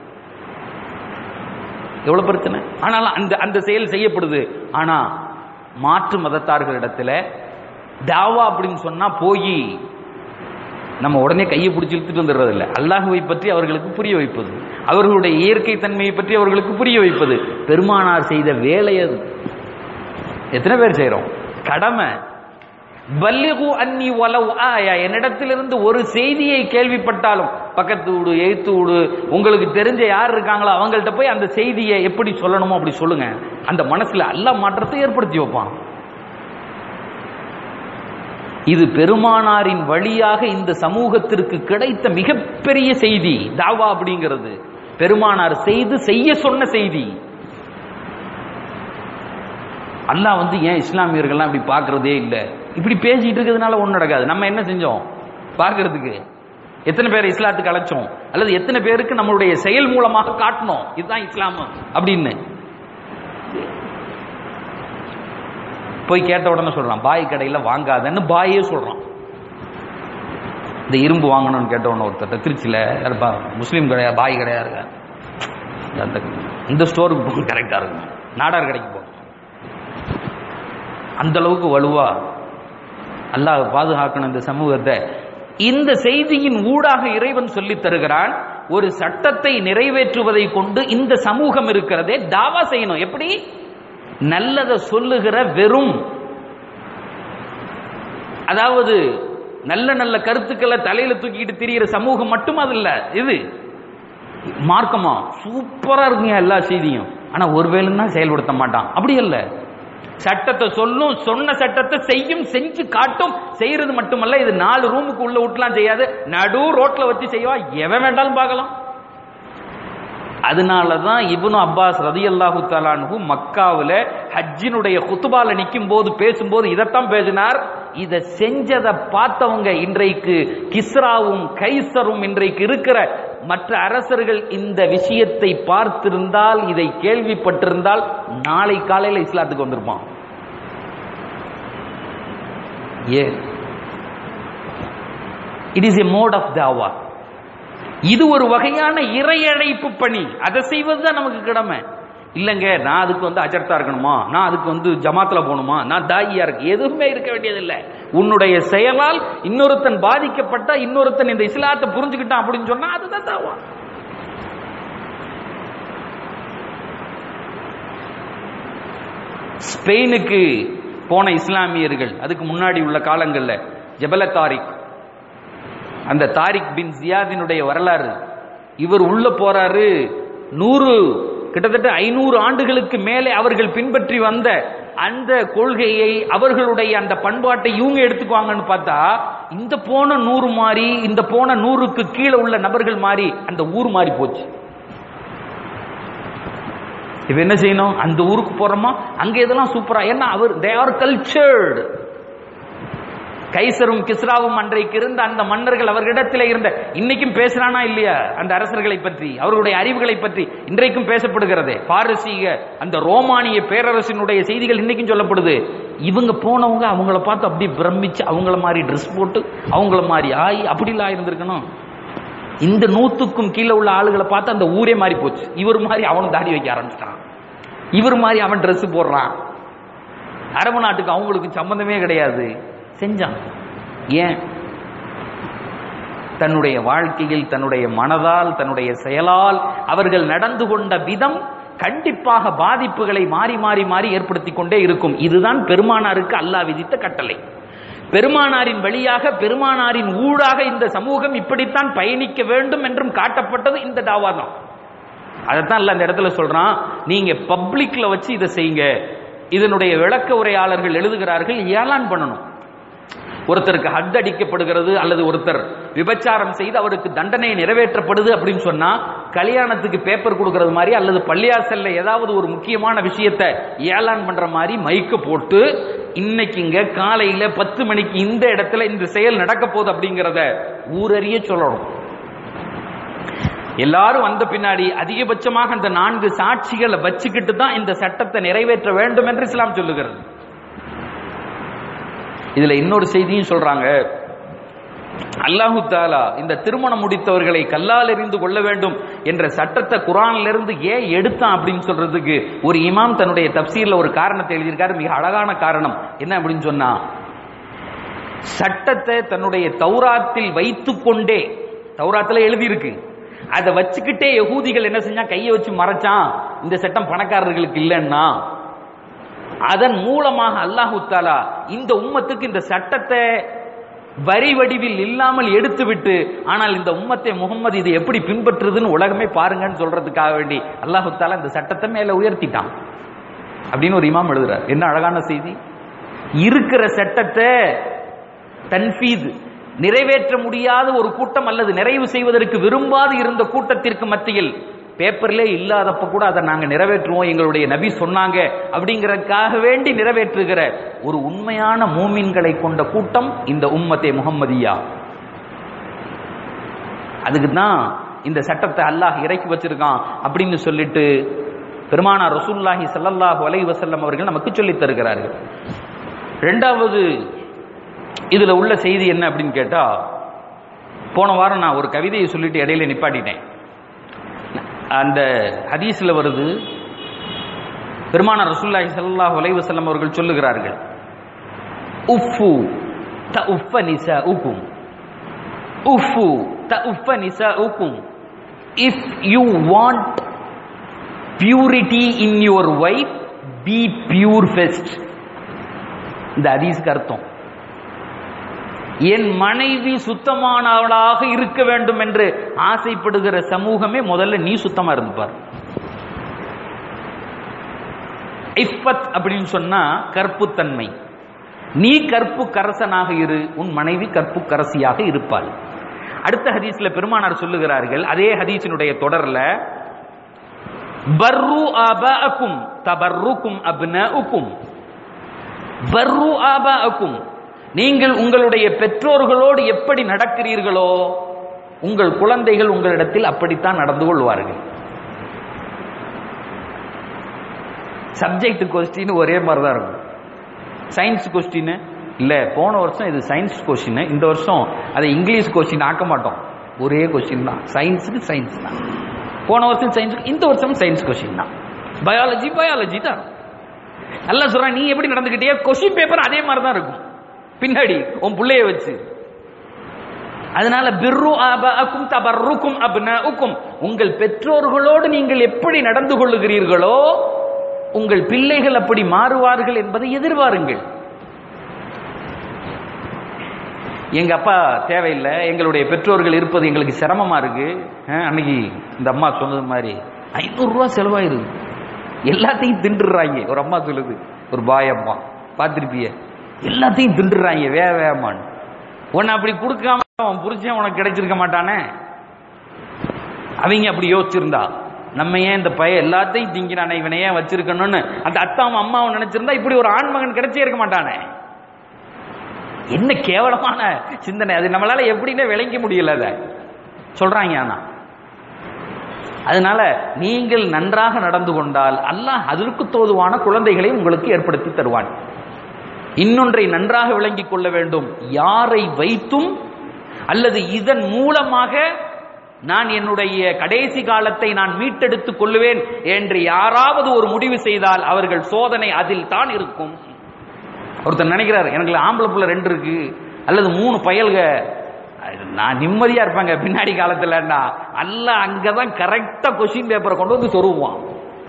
எவ்வளவு பிரச்சனை ஆனாலும் அந்த அந்த செயல் செய்யப்படுது ஆனா மாற்று மதத்தார்களிடத்துல தாவா அப்படின்னு சொன்னா போய் நம்ம உடனே கையை பிடிச்சி இழுத்துட்டு வந்துடுறது இல்லை அல்லாஹுவை பற்றி அவர்களுக்கு புரிய வைப்பது அவர்களுடைய இயற்கை தன்மையை பற்றி அவர்களுக்கு புரிய வைப்பது பெருமானார் செய்த வேலை அது எத்தனை பேர் செய்றோம் கடமை பல்லிகு அன்னி வலவ் ஆயா என்னிடத்திலிருந்து ஒரு செய்தியை கேள்விப்பட்டாலும் பக்கத்து வீடு எய்த்து வீடு உங்களுக்கு தெரிஞ்ச யார் இருக்காங்களோ அவங்கள்ட்ட போய் அந்த செய்தியை எப்படி சொல்லணுமோ அப்படி சொல்லுங்க அந்த மனசுல அல்ல மாற்றத்தை ஏற்படுத்தி வைப்பான் இது பெருமானாரின் வழியாக இந்த சமூகத்திற்கு கிடைத்த மிகப்பெரிய செய்தி தாவா அப்படிங்கிறது பெருமானார் செய்து செய்ய சொன்ன செய்தி அல்லாஹ் வந்து ஏன் இஸ்லாமியர்கள்லாம் இப்படி பார்க்கறதே இல்லை இப்படி பேசிட்டு இருக்கிறதுனால ஒன்றும் நடக்காது நம்ம என்ன செஞ்சோம் பார்க்கறதுக்கு எத்தனை பேர் இஸ்லாத்துக்கு அழைச்சோம் அல்லது எத்தனை பேருக்கு நம்மளுடைய செயல் மூலமாக காட்டணும் இதுதான் இஸ்லாம் அப்படின்னு போய் கேட்ட உடனே சொல்றான் பாய் கடையில் வாங்காதன்னு பாயே சொல்றான் இந்த இரும்பு வாங்கணும்னு கேட்ட உடனே ஒருத்தர் திருச்சியில் யாருப்பா முஸ்லீம் கடையா பாய் கடையா இருக்கா அந்த இந்த ஸ்டோருக்கு போக கரெக்டாக இருக்கும் நாடார் கடைக்கு போகும் அந்த அளவுக்கு வலுவா அல்லாஹ் பாதுகாக்கணும் இந்த சமூகத்தை இந்த செய்தியின் ஊடாக இறைவன் சொல்லித் தருகிறான் ஒரு சட்டத்தை நிறைவேற்றுவதை கொண்டு இந்த சமூகம் இருக்கிறதே தாவா செய்யணும் எப்படி நல்லதை சொல்லுகிற வெறும் அதாவது நல்ல நல்ல கருத்துக்களை தலையில தூக்கிட்டு திரியிற சமூகம் மட்டும் அது இல்ல இது மார்க்கமா சூப்பரா இருக்குங்க எல்லா செய்தியும் ஆனா ஒருவேளும் தான் செயல்படுத்த மாட்டான் அப்படி இல்ல சட்டத்தை சொல்லும் சொன்ன சட்டத்தை செய்யும் செஞ்சு காட்டும் செய்யறது மட்டுமல்ல இது நாலு ரூமுக்கு உள்ள விட்டுலாம் செய்யாது நடு ரோட்ல வச்சு செய்வா எவன் வேண்டாலும் பார்க்கலாம் அதனால தான் இப்னு அப்பாஸ் ரதி அல்லாஹு தலானு மக்காவில் ஹஜ்ஜினுடைய குத்துபால நிற்கும் போது பேசும்போது இதைத்தான் பேசினார் இதை செஞ்சதை பார்த்தவங்க இன்றைக்கு கிஸ்ராவும் கைசரும் இன்றைக்கு இருக்கிற மற்ற அரசர்கள் இந்த விஷயத்தை பார்த்திருந்தால் இதை கேள்விப்பட்டிருந்தால் நாளை காலையில் இஸ்லாத்துக்கு வந்திருப்பான் ah it is a mode of தாவா இது ஒரு வகையான இறையழைப்பு பணி அதை செய்வது தான் நமக்கு கடமை இல்லைங்க நான் அதுக்கு வந்து அஜர்த்தா இருக்கணுமா நான் அதுக்கு வந்து ஜமாத்துல போகணுமா நான் தாயியா இருக்கு எதுவுமே இருக்க வேண்டியதில்லை உன்னுடைய செயலால் இன்னொருத்தன் பாதிக்கப்பட்டா இன்னொருத்தன் இந்த இஸ்லாத்தை புரிஞ்சுக்கிட்டான் அப்படின்னு சொன்னா அதுதான் தாவா ஸ்பெயினுக்கு போன இஸ்லாமியர்கள் அதுக்கு முன்னாடி உள்ள காலங்களில் ஜபல தாரிக் அந்த தாரிக் பின் ஜியாதினுடைய வரலாறு இவர் உள்ள போறாரு நூறு கிட்டத்தட்ட ஐநூறு ஆண்டுகளுக்கு மேலே அவர்கள் பின்பற்றி வந்த அந்த கொள்கையை அவர்களுடைய அந்த பண்பாட்டை இவங்க எடுத்துக்குவாங்கன்னு பார்த்தா இந்த போன நூறு மாறி இந்த போன நூறுக்கு கீழே உள்ள நபர்கள் மாறி அந்த ஊர் மாறி போச்சு இப்ப என்ன செய்யணும் அந்த ஊருக்கு போறோமா அங்க இதெல்லாம் சூப்பரா ஏன்னா அவர் தே ஆர் கல்ச்சர்டு கைசரும் கிஸ்ராவும் அன்றைக்கு இருந்த அந்த மன்னர்கள் அவர்களிடத்தில் இருந்த இன்னைக்கும் பேசுறானா இல்லையா அந்த அரசர்களை பற்றி அவர்களுடைய அறிவுகளை பற்றி இன்றைக்கும் பேசப்படுகிறது பாரசீக அந்த ரோமானிய பேரரசினுடைய செய்திகள் இன்னைக்கும் சொல்லப்படுது இவங்க போனவங்க அவங்கள பார்த்து அப்படி பிரமிச்சு அவங்கள மாதிரி ட்ரெஸ் போட்டு அவங்கள மாதிரி ஆகி அப்படிலாம் இருந்திருக்கணும் இந்த நூத்துக்கும் கீழே உள்ள ஆளுகளை பார்த்து அந்த ஊரே மாறி போச்சு இவர் மாதிரி அவனும் தாடி வைக்க ஆரம்பிச்சிட்டான் இவர் மாதிரி அவன் Dress போடுறான் அரபு நாட்டுக்கு அவங்களுக்கு சம்பந்தமே கிடையாது செஞ்சான் ஏன் தன்னுடைய வாழ்க்கையில் தன்னுடைய மனதால் தன்னுடைய செயலால் அவர்கள் நடந்து கொண்ட விதம் கண்டிப்பாக பாதிப்புகளை மாறி மாறி மாறி ஏற்படுத்தி கொண்டே இருக்கும் இதுதான் பெருமானாருக்கு அல்லாஹ் விதித்த கட்டளை பெருமானாரின் வழியாக பெருமானாரின் ஊடாக இந்த சமூகம் இப்படித்தான் பயணிக்க வேண்டும் என்றும் காட்டப்பட்டது இந்த தாவா தான் அதைத்தான் அல்ல அந்த இடத்துல சொல்றான் நீங்க பப்ளிக்ல வச்சு இதை செய்யுங்க இதனுடைய விளக்க உரையாளர்கள் எழுதுகிறார்கள் ஏலான் பண்ணணும் ஒருத்தருக்கு ஹத் அடிக்கப்படுகிறது அல்லது ஒருத்தர் விபச்சாரம் செய்து அவருக்கு தண்டனை நிறைவேற்றப்படுது அப்படின்னு சொன்னா கல்யாணத்துக்கு பேப்பர் கொடுக்கறது மாதிரி அல்லது பள்ளியாசல்ல ஏதாவது ஒரு முக்கியமான விஷயத்தை ஏலான் பண்ற மாதிரி மைக்க போட்டு இன்னைக்கு இங்க காலையில பத்து மணிக்கு இந்த இடத்துல இந்த செயல் நடக்க போகுது அப்படிங்கிறத ஊரறிய சொல்லணும் எல்லாரும் வந்த பின்னாடி அதிகபட்சமாக அந்த நான்கு சாட்சிகளை வச்சுக்கிட்டு தான் இந்த சட்டத்தை நிறைவேற்ற வேண்டும் என்று இஸ்லாம் சொல்லுகிறது இதுல இன்னொரு செய்தியும் சொல்றாங்க அல்லாஹு தாலா இந்த திருமணம் முடித்தவர்களை கல்லால் எறிந்து கொள்ள வேண்டும் என்ற சட்டத்தை குரான்ல இருந்து ஏன் எடுத்தான் அப்படின்னு சொல்றதுக்கு ஒரு இமாம் தன்னுடைய தப்சீர்ல ஒரு காரணத்தை எழுதியிருக்காரு மிக அழகான காரணம் என்ன அப்படின்னு சொன்னா சட்டத்தை தன்னுடைய தௌராத்தில் வைத்துக்கொண்டே தௌராத்துல எழுதியிருக்கு அதை வச்சுக்கிட்டே யகூதிகள் என்ன செஞ்சா கையை வச்சு மறைச்சான் இந்த சட்டம் பணக்காரர்களுக்கு இல்லைன்னா அதன் மூலமாக அல்லாஹு தாலா இந்த உம்மத்துக்கு இந்த சட்டத்தை வரி வடிவில் இல்லாமல் எடுத்துவிட்டு ஆனால் இந்த உம்மத்தை முகம்மது இது எப்படி பின்பற்றுதுன்னு உலகமே பாருங்கன்னு சொல்றதுக்காக வேண்டி அல்லாஹு தாலா இந்த சட்டத்தை மேல உயர்த்திட்டான் அப்படின்னு ஒரு இமாம் எழுதுறார் என்ன அழகான செய்தி இருக்கிற சட்டத்தை தன்ஃபீத் நிறைவேற்ற முடியாத ஒரு கூட்டம் அல்லது நிறைவு செய்வதற்கு விரும்பாது இருந்த கூட்டத்திற்கு மத்தியில் பேப்பர்லே இல்லாதப்ப கூட அதை நாங்க நிறைவேற்றுவோம் எங்களுடைய நபி சொன்னாங்க அப்படிங்கறதுக்காக வேண்டி நிறைவேற்றுகிற ஒரு உண்மையான மூமின்களை கொண்ட கூட்டம் இந்த உம்மத்தே முகம்மதியா அதுக்கு தான் இந்த சட்டத்தை அல்லாஹ் இறக்கி வச்சிருக்கான் அப்படின்னு சொல்லிட்டு பெருமானார் ரசூல்லாஹி ஸல்லல்லாஹு அலைஹி வஸல்லம் அவர்கள் நமக்கு சொல்லித் தருகிறார்கள் ரெண்டாவது இதுல உள்ள செய்தி என்ன அப்படின்னு கேட்டா போன வாரம் நான் ஒரு கவிதையை சொல்லிட்டு இடையில நிப்பாட்டிட்டேன் அந்த ஹதீஸ்ல வருது பெருமானார் ரசூலுல்லாஹி ஸல்லல்லாஹு அலைஹி வஸல்லம் அவர்கள் சொல்லுகிறார்கள் உஃபு த உஃப நிசாஉக்கும் உஃபு த உஃப நிசாஉக்கும் if you want purity in your wife be pure first இந்த ஹதீஸ்க்கு அர்த்தம் என் மனைவி சுத்தமானவளாக இருக்க வேண்டும் என்று ஆசைப்படுகிற சமூகமே முதல்ல நீ சுத்தமா இருந்துப்பார் இஃபத் அப்படின்னு சொன்னா கற்புத்தன்மை நீ கற்பு கரசனாக இரு உன் மனைவி கற்பு கரசியாக இருப்பாள் அடுத்த ஹதீஸ்ல பெருமானார் சொல்லுகிறார்கள் அதே ஹதீஸினுடைய தொடர்ல பர்ரு ஆபாஅக்கும் தபர்ருக்கும் அப்னாஉக்கும் பர்ரு ஆபாஅக்கும் நீங்கள் உங்களுடைய பெற்றோர்களோடு எப்படி நடக்கிறீர்களோ உங்கள் குழந்தைகள் உங்களிடத்தில் அப்படித்தான் நடந்து கொள்வார்கள் சப்ஜெக்ட் கொஸ்டின் ஒரே மாதிரி தான் இருக்கும் சயின்ஸ் கொஸ்டின் இல்ல போன வருஷம் இது சயின்ஸ் கொஸ்டின் இந்த வருஷம் அதை இங்கிலீஷ் கொஸ்டின் ஆக்க மாட்டோம் ஒரே கொஸ்டின் தான் சயின்ஸுக்கு சயின்ஸ் தான் போன வருஷம் சயின்ஸுக்கு இந்த வருஷம் சயின்ஸ் கொஸ்டின் தான் பயாலஜி பயாலஜி தான் நல்லா சொல்றேன் நீ எப்படி நடந்துக்கிட்டே கொஸ்டின் பேப்பர் அதே மாதிரி தான் இருக்கும் பின்னாடி உன் பிள்ளைய வச்சு அதனால பிர்ரு ஆபாக்கும் தபர்ருக்கும் அப்னாஉக்கும் உங்கள் பெற்றோர்களோடு நீங்கள் எப்படி நடந்து கொள்ளுகிறீர்களோ உங்கள் பிள்ளைகள் அப்படி மாறுவார்கள் என்பதை எதிர்பாருங்கள் எங்க அப்பா தேவையில்லை எங்களுடைய பெற்றோர்கள் இருப்பது எங்களுக்கு சிரமமா இருக்கு அஹ், அன்னைக்கு இந்த அம்மா சொன்னது மாதிரி ஐநூறு ரூபா செலவாயிருது எல்லாத்தையும் தின்றுறாங்க ஒரு அம்மா சொல்லுது ஒரு பாய் அம்மா பார்த்திருப்பிய எல்லாத்தையும் தின்றுறாங்க வே வேமான்னு உன்னை அப்படி கொடுக்காம அவன் புரிச்சேன் உனக்கு கிடைச்சிருக்க மாட்டானே அவங்க அப்படி யோசிச்சிருந்தா நம்ம ஏன் இந்த பையன் எல்லாத்தையும் திங்கிறானே இவனை ஏன் வச்சிருக்கணும்னு அந்த அத்தாவும் அம்மாவும் நினைச்சிருந்தா இப்படி ஒரு ஆண்மகன் கிடைச்சே இருக்க மாட்டானே என்ன கேவலமான சிந்தனை அது நம்மளால எப்படின்னே விளங்க முடியல அதை சொல்றாங்க ஆனா அதனால நீங்கள் நன்றாக நடந்து கொண்டால் அல்லாஹ் அதற்கு தோதுவான குழந்தைகளை உங்களுக்கு ஏற்படுத்தி தருவான் இன்னொன்றை நன்றாக விளங்கிக் கொள்ள வேண்டும் யாரை வைத்தும் அல்லது இதன் மூலமாக நான் என்னுடைய கடைசி காலத்தை நான் மீட்டெடுத்துக் கொள்ளுவேன் என்று யாராவது ஒரு முடிவு செய்தால் அவர்கள் சோதனை அதில் தான் இருக்கும் ஒருத்தர் நினைக்கிறார் எனக்கு ஆம்பளை புள்ள ரெண்டு இருக்கு அல்லது மூணு பயல்க நான் நிம்மதியா இருப்பாங்க பின்னாடி காலத்துலன்னா அல்ல அங்கதான் கரெக்டா கொஸ்டின் பேப்பரை கொண்டு வந்து சொருவான்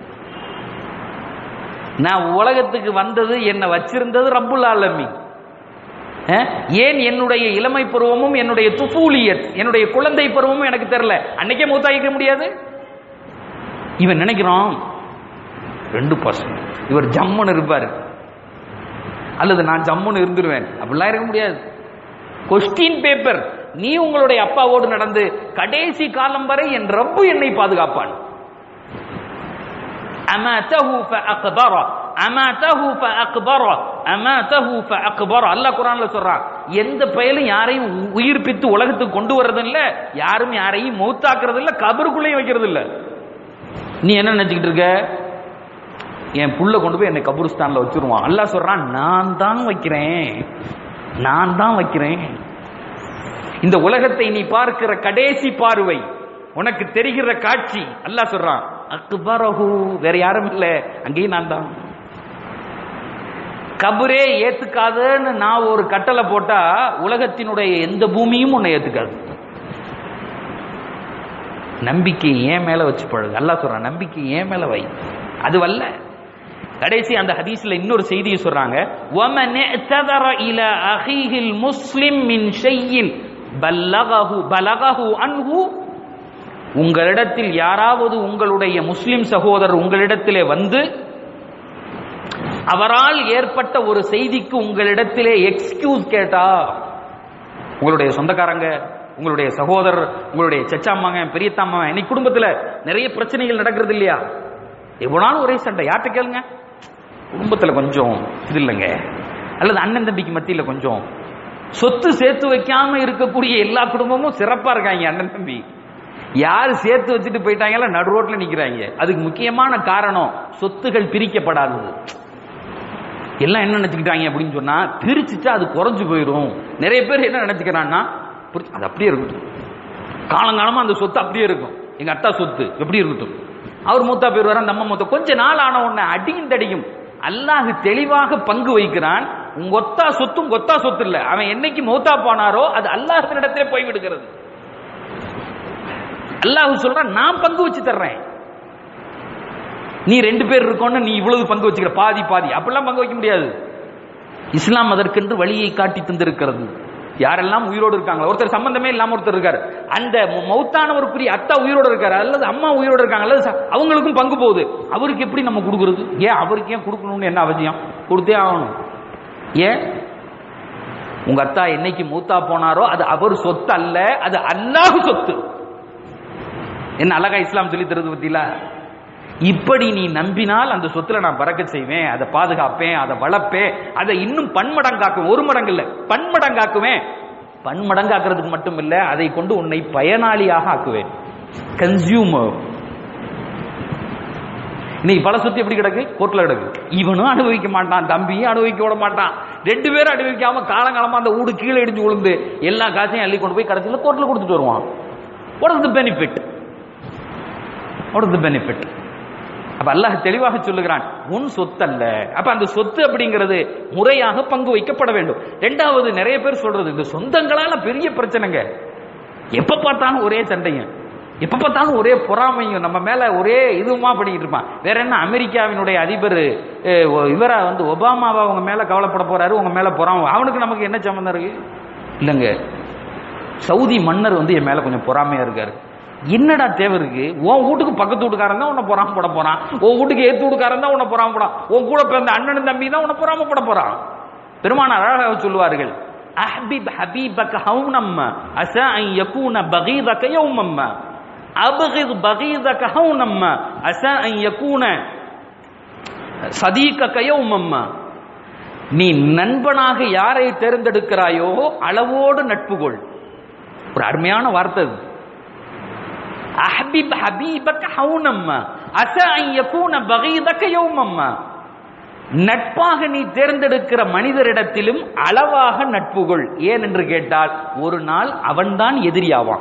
நான் உலகத்துக்கு வந்தது என்னை வச்சிருந்தது ரப்புல் ஆலமீன் அஹ், ஏன் என்னுடைய இளமை பருவமும் என்னுடைய துஃபூலியத் என்னுடைய குழந்தை பருவமும் எனக்கு தெரியல அன்னைக்கே மூத்தாயிக்க முடியாது இவன் நினைக்கிறான் ரெண்டு பர்சன்ட் இவர் ஜம்முன்னு இருப்பாரு அல்லது நான் ஜம்முன்னு இருந்துருவேன் அப்படிலாம் இருக்க முடியாது கொஸ்டின் பேப்பர் நீ உங்களுடைய அப்பாவோடு நடந்து கடைசி காலம் வரை என் ரப்பு என்னை பாதுகாப்பான் அமதஹு ஃபஅக்பர அமதஹு ஃபஅக்பர அமதஹு ஃபஅக்பர அல்லாஹ் குர்ஆன்ல சொல்றான் எந்த பயலும் யாரையும் உ- உயிர்ப்பித்து உலகத்துக்கு கொண்டு வர்றது இல்ல யாரும் யாரையும் மௌத்தாக்குறது இல்ல கபருக்குள்ளேயும் வைக்கிறது இல்ல நீ என்ன நினைச்சுக்கிட்டு இருக்க என் புள்ள கொண்டு போய் என்னை கபருஸ்தான்ல வச்சிருவான் அல்லாஹ் சொல்றான் நான் தான் வைக்கிறேன் நான் தான் வைக்கிறேன் இந்த உலகத்தை நீ பார்க்கிற கடைசி பார்வை உனக்கு தெரிகிற காட்சி அல்லாஹ் சொல்றான் அக்பரஹு வேற யாரும் இல்ல அங்கேயும் நான் தான் கபரே ஏத்துக்காதுன்னு நான் ஒரு கட்டளை போட்டா உலகத்தினுடைய எந்த பூமியும் உன்னை ஏத்துக்காது நம்பிக்கை ஏன் மேல வச்சு பழகு அல்லாஹ் சொல்றான் நம்பிக்கை ஏன் மேல வை அது வல்ல கடைசி அந்த ஹதீஸ்ல இன்னொரு செய்தியை சொல்றாங்க وَمَنْ اعْتَذَرَ إِلَى أَخِيهِ الْمُسْلِمِ مِنْ شَيْءٍ بَلَّغَهُ بَلَغَهُ عَنْهُ உங்களிடத்தில் யாராவது உங்களுடைய முஸ்லிம் சகோதரர் உங்களிடத்திலே வந்து அவரால் ஏற்பட்ட ஒரு செய்திக்கு உங்களிடத்திலே எக்ஸ்கியூஸ் கேட்டா உங்களுடைய சொந்தக்காரங்க உங்களுடைய சகோதரர் உங்களுடைய சச்சாம்மாங்க பெரியத்தாம்மா இன்னைக்கு குடும்பத்துல நிறைய பிரச்சனைகள் நடக்கிறது இல்லையா எவ்வளவு ஒரே சண்டை யார்கிட்ட கேளுங்க குடும்பத்துல கொஞ்சம் இது இல்லைங்க அல்லது அண்ணன் தம்பிக்கு மத்தியில கொஞ்சம் சொத்து சேர்த்து வைக்காம இருக்கக்கூடிய எல்லா குடும்பமும் சிறப்பா இருக்காங்க அண்ணன் தம்பி யாரு சேர்த்து வச்சுட்டு போயிட்டாங்களோ நடு ரோட்ல நிக்கிறாங்க அதுக்கு முக்கியமான காரணம் சொத்துகள் பிரிக்கப்படாதது எல்லாம் என்ன நினைச்சுக்கிட்டாங்க அப்படின்னு சொன்னா பிரிச்சுட்டா அது குறைஞ்சு போயிடும் நிறைய பேர் என்ன நினைச்சுக்கிறான்னா புரிச்சு- அது அப்படியே இருக்கட்டும் காலங்காலமா அந்த சொத்து அப்படியே இருக்கும் எங்க அத்தா சொத்து எப்படி இருக்கட்டும் அவர் மூத்தா பேர் வர நம்ம மூத்த கொஞ்ச நாள் ஆன உடனே அடியும் தடியும் அல்லாஹ் தெளிவாக பங்கு வைக்கிறான் உங்க ஒத்தா சொத்தும் உங்க ஒத்தா சொத்து இல்ல அவன் என்னைக்கு மௌத்தா போனாரோ அது அல்லாஹ்விடத்திலே போய் விடுகிறது அல்லாஹ் சொல்றான் நான் பங்கு வச்சு தர்றேன் நீ ரெண்டு பேர் இருக்கோன்னு நீ இவ்வளவு பங்கு வச்சுக்கிற பாதி பாதி அப்படிலாம் பங்கு வைக்க முடியாது இஸ்லாம் அதற்கென்று வழியை காட்டி தந்திருக்கிறது யாரெல்லாம் உயிரோடு இருக்காங்களோ ஒருத்தர் சம்பந்தமே இல்லாம ஒருத்தர் இருக்காரு அந்த மௌ- மௌத்தானவருக்குரிய அத்தா உயிரோடு இருக்காரு அல்லது அம்மா உயிரோடு இருக்காங்க அல்லது ச- அவங்களுக்கும் பங்கு போகுது அவருக்கு எப்படி நம்ம கொடுக்கறது ஏன் அவருக்கு ஏன் கொடுக்கணும்னு என்ன அவசியம் கொடுத்தே ஆகணும் ஏன் உங்க அத்தா என்னைக்கு மூத்தா போனாரோ அது அவர் சொத்து அல்ல அது அல்லாஹ் சொத்து என்ன அழகா இஸ்லாம் சொல்லி தருது பத்தியில இப்படி நீ நம்பினால் அந்த சொத்துல நான் பறக்க செய்வேன் அதை பாதுகாப்பேன் அதை வளர்ப்பேன் அதை இன்னும் பன்மடங்காக்குவேன் ஒரு மடங்கு இல்ல பன்மடங்காக்குவேன் பன்மடங்காக்குறதுக்கு மட்டும் இல்ல அதை கொண்டு உன்னை பயனாளியாக ஆக்குவேன் கன்சியூமர் இன்னைக்கு பல சொத்து எப்படி கிடக்கு கோர்ட்ல கிடக்கு இவனும் அனுபவிக்க மாட்டான் தம்பியும் அனுபவிக்க விட மாட்டான் ரெண்டு பேரும் அனுபவிக்காம காலங்காலமா அந்த ஊடு கீழே இடிஞ்சு விழுந்து எல்லா காசையும் அள்ளி கொண்டு போய் கடைசியில் கோர்ட்ல கொடுத்துட்டு வருவான் what is the benefit what is the benefit அப்ப அல்லாஹ் தெளிவாக சொல்லுகிறான் உன் சொத்து அல்ல அப்ப அந்த சொத்து அப்படிங்கிறது முறையாக பங்கு வைக்கப்பட வேண்டும் ரெண்டாவது நிறைய பேர் சொல்றது இந்த சொந்தங்களால பெரிய பிரச்சனைங்க எப்ப பார்த்தாலும் ஒரே சண்டையும் எப்ப பார்த்தாலும் ஒரே பொறாமையும் நம்ம மேல ஒரே இதுவுமா பண்ணிக்கிட்டு இருப்பான் வேற என்ன அமெரிக்காவினுடைய அதிபர் அஹ், ஒ- இவரா வந்து ஒபாமாவா உங்க மேல கவலைப்பட போறாரு உங்க மேல பொறாம அவனுக்கு நமக்கு என்ன சம்மந்தம் இருக்கு இல்லைங்க சவுதி மன்னர் வந்து என் மேல கொஞ்சம் பொறாமையா இருக்காரு என்னடா தேவை இருக்கு உன் வீட்டுக்கு பக்கத்து வீட்டுக்காரன் தான் உன்னை பொறாம போட போறான் உன் வீட்டுக்கு ஏத்து வீட்டுக்காரன் தான் உன்னை பொறாம போடான் உன் கூட பிறந்த அண்ணனும் தம்பி தான் உன்னை பொறாம போட போறான் பெருமானார் அழகாக சொல்லுவார்கள் அஹ்பிப் ஹபீபக ஹவுனம் அஸா அன் யகூன பகீதக யௌமம் அபகித் பகீதக ஹவுனம் அஸா அன் யகூன சதீகக யௌமம் நீ நண்பனாக யாரை தேர்ந்தெடுக்கிறாயோ அளவோடு நட்பு கொள் ஒரு அருமையான வார்த்தை அது அஹ்பிப் ஹபீபக ஹவுனம் அஸா அன் யகூன பகீதக யௌமம் நட்பாக நீ தேர்ந்தெடுக்கிற மனிதரிடத்திலும் அளவாக நட்புகள் ஏன் என்று கேட்டால் ஒரு நாள் அவன்தான் எதிரியாவான்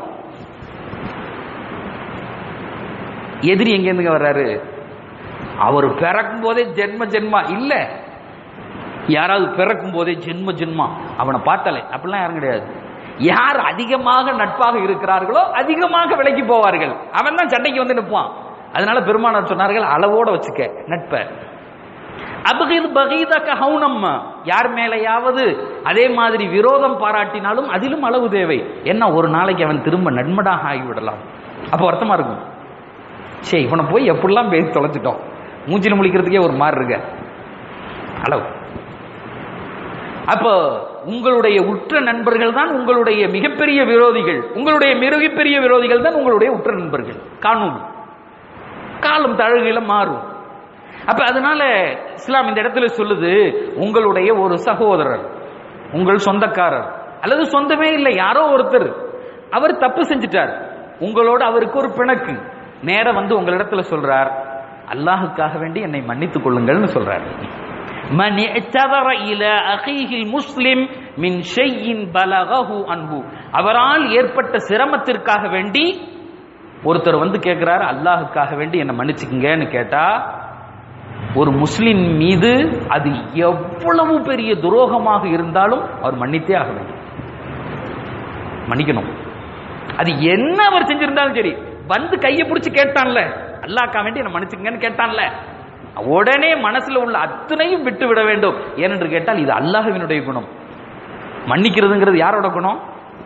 எதிரி எங்க இருந்துங்க வர்றாரு அவர் பிறக்கும் போதே ஜென்ம ஜென்மா இல்ல யாராவது பிறக்கும் போதே ஜென்ம ஜென்மா அவனை பார்த்தலை அப்படிலாம் யாரும் கிடையாது யார் அதிகமாக நட்பாக இருக்கிறார்களோ அதிகமாக விலைக்கு போவார்கள் அவன் தான் சண்டைக்கு வந்து நிற்பான் அதனால பெருமானார் சொன்னார்கள் அளவோட வச்சுக்க நட்பை அபகித் பகீதக ஹவுனம் யார் மேலையாவது அதே மாதிரி விரோதம் பாராட்டினாலும் அதிலும் அளவு தேவை என்ன ஒரு நாளைக்கு அவன் திரும்ப நன்மடாக ஆகிவிடலாம் அப்போ வருத்தமா இருக்கும் சரி இவனை போய் எப்படிலாம் பேசி தொலைச்சிட்டோம் மூஞ்சில முழிக்கிறதுக்கே ஒரு மாதிரி இருக்க அளவு அப்போ உங்களுடைய உற்ற நண்பர்கள் தான் உங்களுடைய மிகப்பெரிய விரோதிகள் உங்களுடைய மிகப்பெரிய விரோதிகள் தான் உங்களுடைய உற்ற நண்பர்கள் காணூன் காலம் தழகில மாறும் அப்ப அதனால இஸ்லாம் இந்த இடத்துல சொல்லுது உங்களுடைய ஒரு சகோதரர் உங்கள் சொந்தக்காரர் அல்லது சொந்தமே இல்லை யாரோ ஒருத்தர் அவர் தப்பு செஞ்சிட்டார் உங்களோட அவருக்கு ஒரு பிணக்கு நேர வந்து உங்களிடத்துல சொல்றார் அல்லாஹுக்காக வேண்டி என்னை மன்னித்துக் கொள்ளுங்கள்னு சொல்றார் மன் இஅ்ததர இலா அகீஹில் முஸ்லிம் மின் ஷையின் பலகஹு அன்ஹு அவரால் ஏற்பட்ட சிரமத்திற்காக வேண்டி ஒருத்தர் வந்து கேட்கிறார் அல்லாஹுக்காக வேண்டி என்னை மன்னிச்சுக்குங்கன்னு கேட்டா ஒரு முஸ்லிம் மீது அது எவ்வளவு பெரிய துரோகமாக இருந்தாலும் அவர் மன்னித்தே ஆக வேண்டும் மன்னிக்கணும் அது என்ன அவர் செஞ்சிருந்தாலும் சரி வந்து கையை பிடிச்சு கேட்டான்ல அல்லாஹ்க்கா வேண்டி என்ன மன்னிச்சுங்கன்னு கேட்டான்ல உடனே மனசுல உள்ள அத்தனையும் விட்டு விட வேண்டும் ஏனென்று கேட்டால் இது அல்லாஹ்வினுடைய குணம் மன்னிக்கிறதுங்கிறது யாரோட குணம்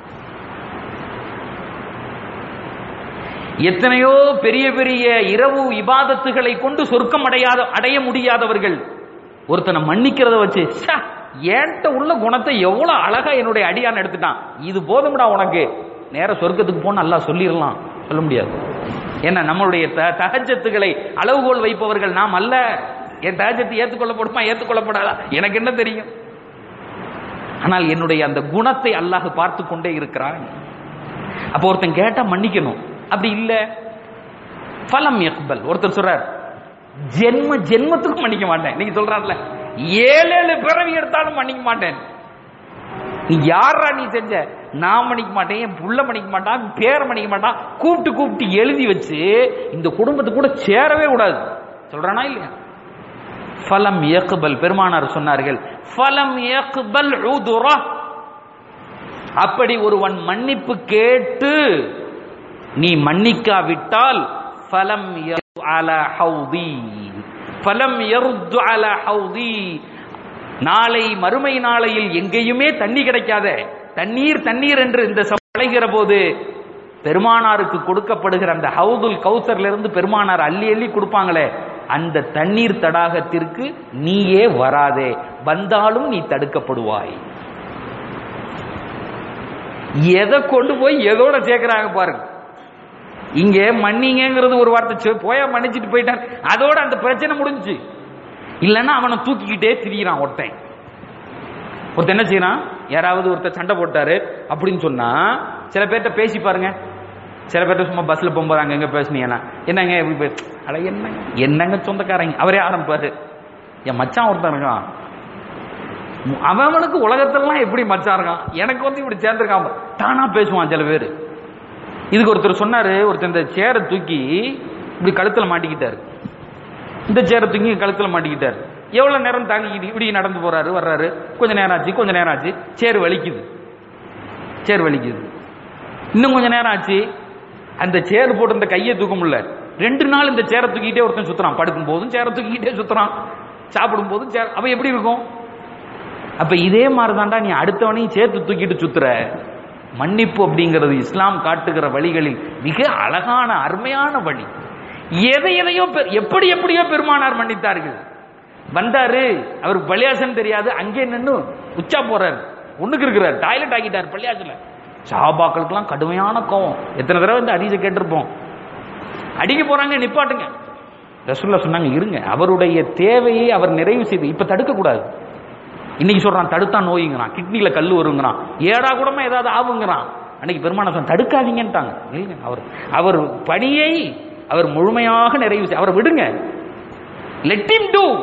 எத்தனையோ பெரிய பெரிய இரவு இபாதத்துகளை கொண்டு சொர்க்கம் அடையாத அடைய முடியாதவர்கள் ஒருத்தனை மன்னிக்கிறத வச்சு "ச்சே, என்கிட்ட உள்ள குணத்தை எவ்வளவு அழகா என்னுடைய அடியான் எடுத்துட்டான் இது போதும்டா உனக்கு நேர சொர்க்கத்துக்கு போன்னு அல்லாஹ் சொல்லிடலாம் சொல்ல முடியாது ஏன்னா நம்மளுடைய த- தஹஜத்துகளை அளவுகோல் வைப்பவர்கள் நாம் அல்ல என் தஹஜத்து ஏற்றுக்கொள்ளப்படுமா ஏற்றுக்கொள்ளப்படாதா எனக்கு என்ன தெரியும் ஆனால் என்னுடைய அந்த குணத்தை அல்லாஹ் பார்த்து கொண்டே இருக்கிறான் அப்போ ஒருத்தன் கேட்டா மன்னிக்கணும் அப்படி இல்ல ஃபலம் யக்பல் ஒருத்தர் சொல்றார் ஜென்ம ஜென்மத்துக்கும் மன்னிக்க மாட்டேன் நீங்க சொல்றாருல ஏழு ஏழு பிறவி எடுத்தாலும் மன்னிக்க மாட்டேன் நீ யாரா நீ செஞ்ச நான் மன்னிக்க மாட்டேன் என் புள்ள மன்னிக்க மாட்டான் பேரை மன்னிக்க மாட்டான் கூப்பிட்டு கூப்பிட்டு எழுதி வச்சு இந்த குடும்பத்துக்கு கூட சேரவே கூடாது சொல்றானா இல்லையா ஃபலம் யக்பல் பெருமானார் சொன்னார்கள் ஃபலம் யக்பல் உதுரா அப்படி ஒருவன் மன்னிப்பு கேட்டு நீ மன்னிக்காவிட்டால் ஃபலம் யர்து அலா ஹௌதி ஃபலம் யர்து அலா ஹௌதி நாளை மறுமை நாளையில் எங்கேயுமே தண்ணி கிடைக்காத தண்ணீர் தண்ணீர் என்று இந்த சபை அழைகிற போது பெருமானாருக்கு கொடுக்கப்படுகிற அந்த ஹவுதுல் கௌசர்ல இருந்து பெருமானார் அள்ளி அள்ளி கொடுப்பாங்களே அந்த தண்ணீர் தடாகத்திற்கு நீயே வராதே வந்தாலும் நீ தடுக்கப்படுவாய் எதை கொண்டு போய் எதோட சேர்க்கிறாங்க பாருங்க இங்க மன்னிங்கிறது ஒரு வார்த்தை சொ- போயா மன்னிச்சிட்டு போயிட்டான் அதோட அந்த பிரச்சனை முடிஞ்சுச்சு இல்லைன்னா அவனை தூக்கிக்கிட்டே திரியிறான் ஒருத்தன் ஒருத்தன் என்ன செய்யறான் யாராவது ஒருத்தர் சண்டை போட்டாரு அப்படின்னு சொன்னா சில பேர்கிட்ட பேசி பாருங்க சில பேர்ட்ட சும்மா பஸ்ல போகும்போது அங்க எங்க பேசுனீங்கன்னா என்னங்க இப்படி பே- அட என்னங்க என்னங்க சொந்தக்காரங்க அவரே ஆரம்பிப்பாரு என் மச்சான் ஒருத்தன் இருக்கான் அவனுக்கு உலகத்திலாம் எப்படி மச்சான் இருக்கான் எனக்கு வந்து இப்படி சேர்ந்திருக்கான் பாரு. தானா பேசுவான் சில பேர் இதுக்கு ஒருத்தர் சொன்னாரு ஒருத்தர் இந்த சேரை தூக்கி இப்படி கழுத்துல மாட்டிக்கிட்டாரு இந்த சேரை தூக்கி கழுத்துல மாட்டிக்கிட்டாரு எவ்வளவு நேரம் தாங்கிக்கிட்டு இப்படி நடந்து போறாரு வர்றாரு கொஞ்ச நேரம் ஆச்சு கொஞ்ச நேரம் ஆச்சு சேர் வலிக்குது சேர் வலிக்குது இன்னும் கொஞ்ச நேரம் ஆச்சு அந்த சேர் போட்டு இந்த கையை தூக்க முடியல ரெண்டு நாள் இந்த சேரை தூக்கிட்டே ஒருத்தன் சுத்துறான் படுக்கும் போதும் சேரை தூக்கிட்டே சுத்துறான் சாப்பிடும் போதும் சேர் அப்ப எப்படி இருக்கும் அப்ப இதே மாதிரி தான்டா நீ அடுத்தவனையும் சேர்த்து தூக்கிட்டு சுத்துற மன்னிப்பு அப்படிங்கிறது இஸ்லாம் காட்டுகிற வழிகளில் மிக அழகான அருமையான வழி எதை எதையோ பெ- எப்படி எப்படியோ பெருமானார் மன்னித்தார்கள் வந்தாரு அவருக்கு பள்ளியாசன் தெரியாது அங்கே நின்னு உச்சா போறாரு ஒண்ணுக்கு இருக்கிறார் டாய்லெட் ஆக்கிட்டார் பள்ளியாசல சாபாக்களுக்கெல்லாம் கடுமையான கோவம் எத்தனை தடவை இந்த அடிஜை கேட்டிருப்போம் அடிக்க போறாங்க நிப்பாட்டுங்க ரசூல்லா சொன்னாங்க இருங்க அவருடைய தேவையை அவர் நிறைவு செய்து இப்ப தடுக்க கூடாது இன்னைக்கு சொல்றான் தடுத்தா நோய்ங்கிறான் கிட்னில கல் வருங்கிறான் ஏடா கூடமா ஏதாவது ஆகுங்கிறான் அன்னைக்கு பெருமான சொன்ன தடுக்காதீங்கன்ட்டாங்க இல்லைங்க அவர் அவர் பணியை அவர் முழுமையாக நிறைவு செய் அவரை விடுங்க லெட் him do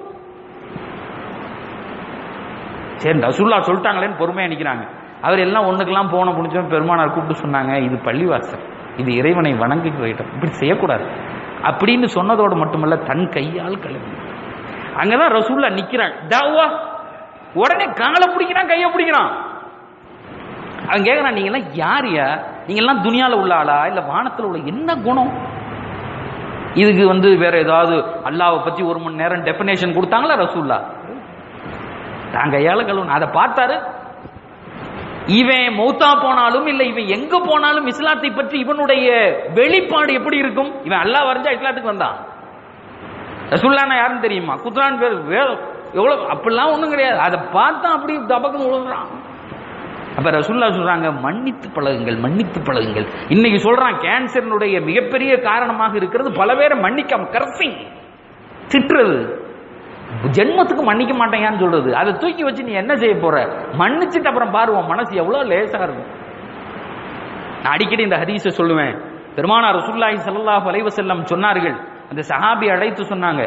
சரி ரசூல்லா சொல்லிட்டாங்களேன்னு பொறுமையா நிக்கிறாங்க அவர் எல்லாம் ஒண்ணுக்கெல்லாம் போன புடிச்சோம் பெருமானார் கூப்பிட்டு சொன்னாங்க இது பள்ளிவாசல் இது இறைவனை வணங்குகிற இடம் இப்படி செய்யக்கூடாது அப்படின்னு சொன்னதோடு மட்டுமல்ல தன் கையால் கழுவி அங்கதான் ரசூல்லா நிக்கிறாங்க தாவா உடனே காலை பிடிக்கிறான் கையை பிடிக்கிறான் அவன் கேட்கறான் நீங்க எல்லாம் யாரியா நீங்க எல்லாம் துனியால உள்ள ஆளா இல்ல வானத்துல உள்ள என்ன குணம் இதுக்கு வந்து வேற ஏதாவது அல்லாவை பத்தி ஒரு மணி நேரம் டெபினேஷன் கொடுத்தாங்களா ரசூல்லா தான் கையால கழுவணும் அதை பார்த்தாரு இவன் மௌத்தா போனாலும் இல்ல இவன் எங்க போனாலும் இஸ்லாத்தை பற்றி இவனுடைய வெளிப்பாடு எப்படி இருக்கும் இவன் அல்லாஹ் வரைஞ்சா இஸ்லாத்துக்கு வந்தான் ரசூல்லானா யாருன்னு தெரியுமா குத்ரான் பேர் வேற எவ்வளவு அப்படிலாம் ஒண்ணும் கிடையாது அதை பார்த்தா அப்படி தபக்கு விழுறான் அப்ப ரசூல்லா சொல்றாங்க மன்னித்து பழகுங்கள் மன்னித்து பழகுங்கள் இன்னைக்கு சொல்றான் கேன்சரினுடைய மிகப்பெரிய காரணமாக இருக்கிறது பல பேரை மன்னிக்காம கரசிங் திட்டுறது ஜென்மத்துக்கு மன்னிக்க மாட்டேங்கன்னு சொல்றது அதை தூக்கி வச்சு நீ என்ன செய்ய போற மன்னிச்சுட்டு அப்புறம் பாரு உன் மனசு எவ்வளவு லேசா இருக்கும் நான் அடிக்கடி இந்த ஹதீஸை சொல்லுவேன் பெருமானார் ரசூலுல்லாஹி ஸல்லல்லாஹு அலைஹி வஸல்லம் சொன்னார்கள் அந்த சஹாபி அழைத்து சொன்னாங்க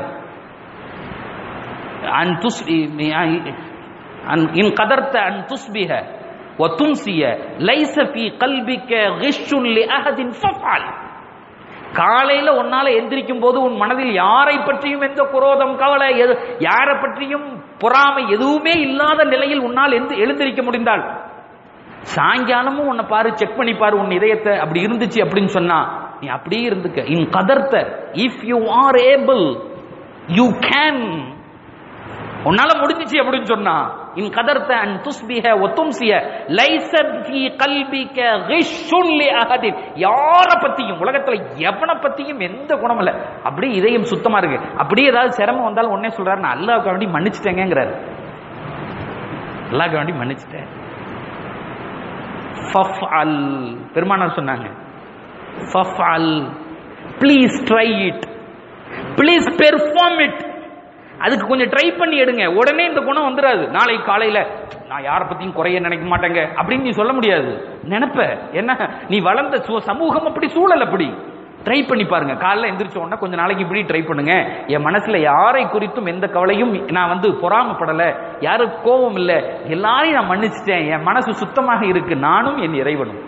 அன் துஸ் அன் இன் கதர்த்த அன் துஸ்பிஹ وتمسي ليس في قلبك غش لأحد فافعل காலையில உன்னால எந்திரிக்கும் போது உன் மனதில் யாரை பற்றியும் எந்த குரோதம் கவலை எது யாரை பற்றியும் பொறாமை எதுவுமே இல்லாத நிலையில் உன்னால் எந்து எழுந்திருக்க முடிந்தால் சாயங்காலமும் உன்னை பாரு செக் பண்ணி பாரு உன் இதயத்தை அப்படி இருந்துச்சு அப்படின்னு சொன்னா நீ அப்படியே இருந்துக்க இன் கதர்த்த if you are able you can உன்னால முடிஞ்சிச்சு அப்படின்னு சொன்னா இன் கதர்த்த அன் துஸ்பிஹ ஒத்தும்சிய லைஸ ஃபீ கல்பிக கிஷ்ஷுன் லி அஹதின் யார பத்தியும் உலகத்துல எவனை பத்தியும் எந்த குணம் இல்ல அப்படியே இதயம் சுத்தமா இருக்கு அப்படியே ஏதாவது சிரமம் வந்தாலும் உடனே சொல்றாரு நான் அல்லாஹ்வுக்கு வேண்டி மன்னிச்சிட்டேங்கிறாரு அல்லாஹ்க்கு வேண்டி மன்னிச்சிட்டேன் ஃபஃப்அல் பெருமானார் சொன்னாங்க ஃபஃப்அல் please try it please perform it அதுக்கு கொஞ்சம் ட்ரை பண்ணி எடுங்க உடனே இந்த குணம் வந்துடாது நாளைக்கு காலையில நான் யாரை பத்தியும் குறைய நினைக்க மாட்டேங்க அப்படின்னு நீ சொல்ல முடியாது நினைப்ப என்ன நீ வளர்ந்த சு- சமூகம் அப்படி சூழல் அப்படி ட்ரை பண்ணி பாருங்க காலைல எந்திரிச்ச உடனே கொஞ்ச நாளைக்கு இப்படி ட்ரை பண்ணுங்க என் மனசுல யாரை குறித்தும் எந்த கவலையும் நான் வந்து பொறாமப்படல யாரும் கோபம் இல்ல எல்லாரையும் நான் மன்னிச்சிட்டேன் என் மனசு சுத்தமாக இருக்கு நானும் என் இறைவனும்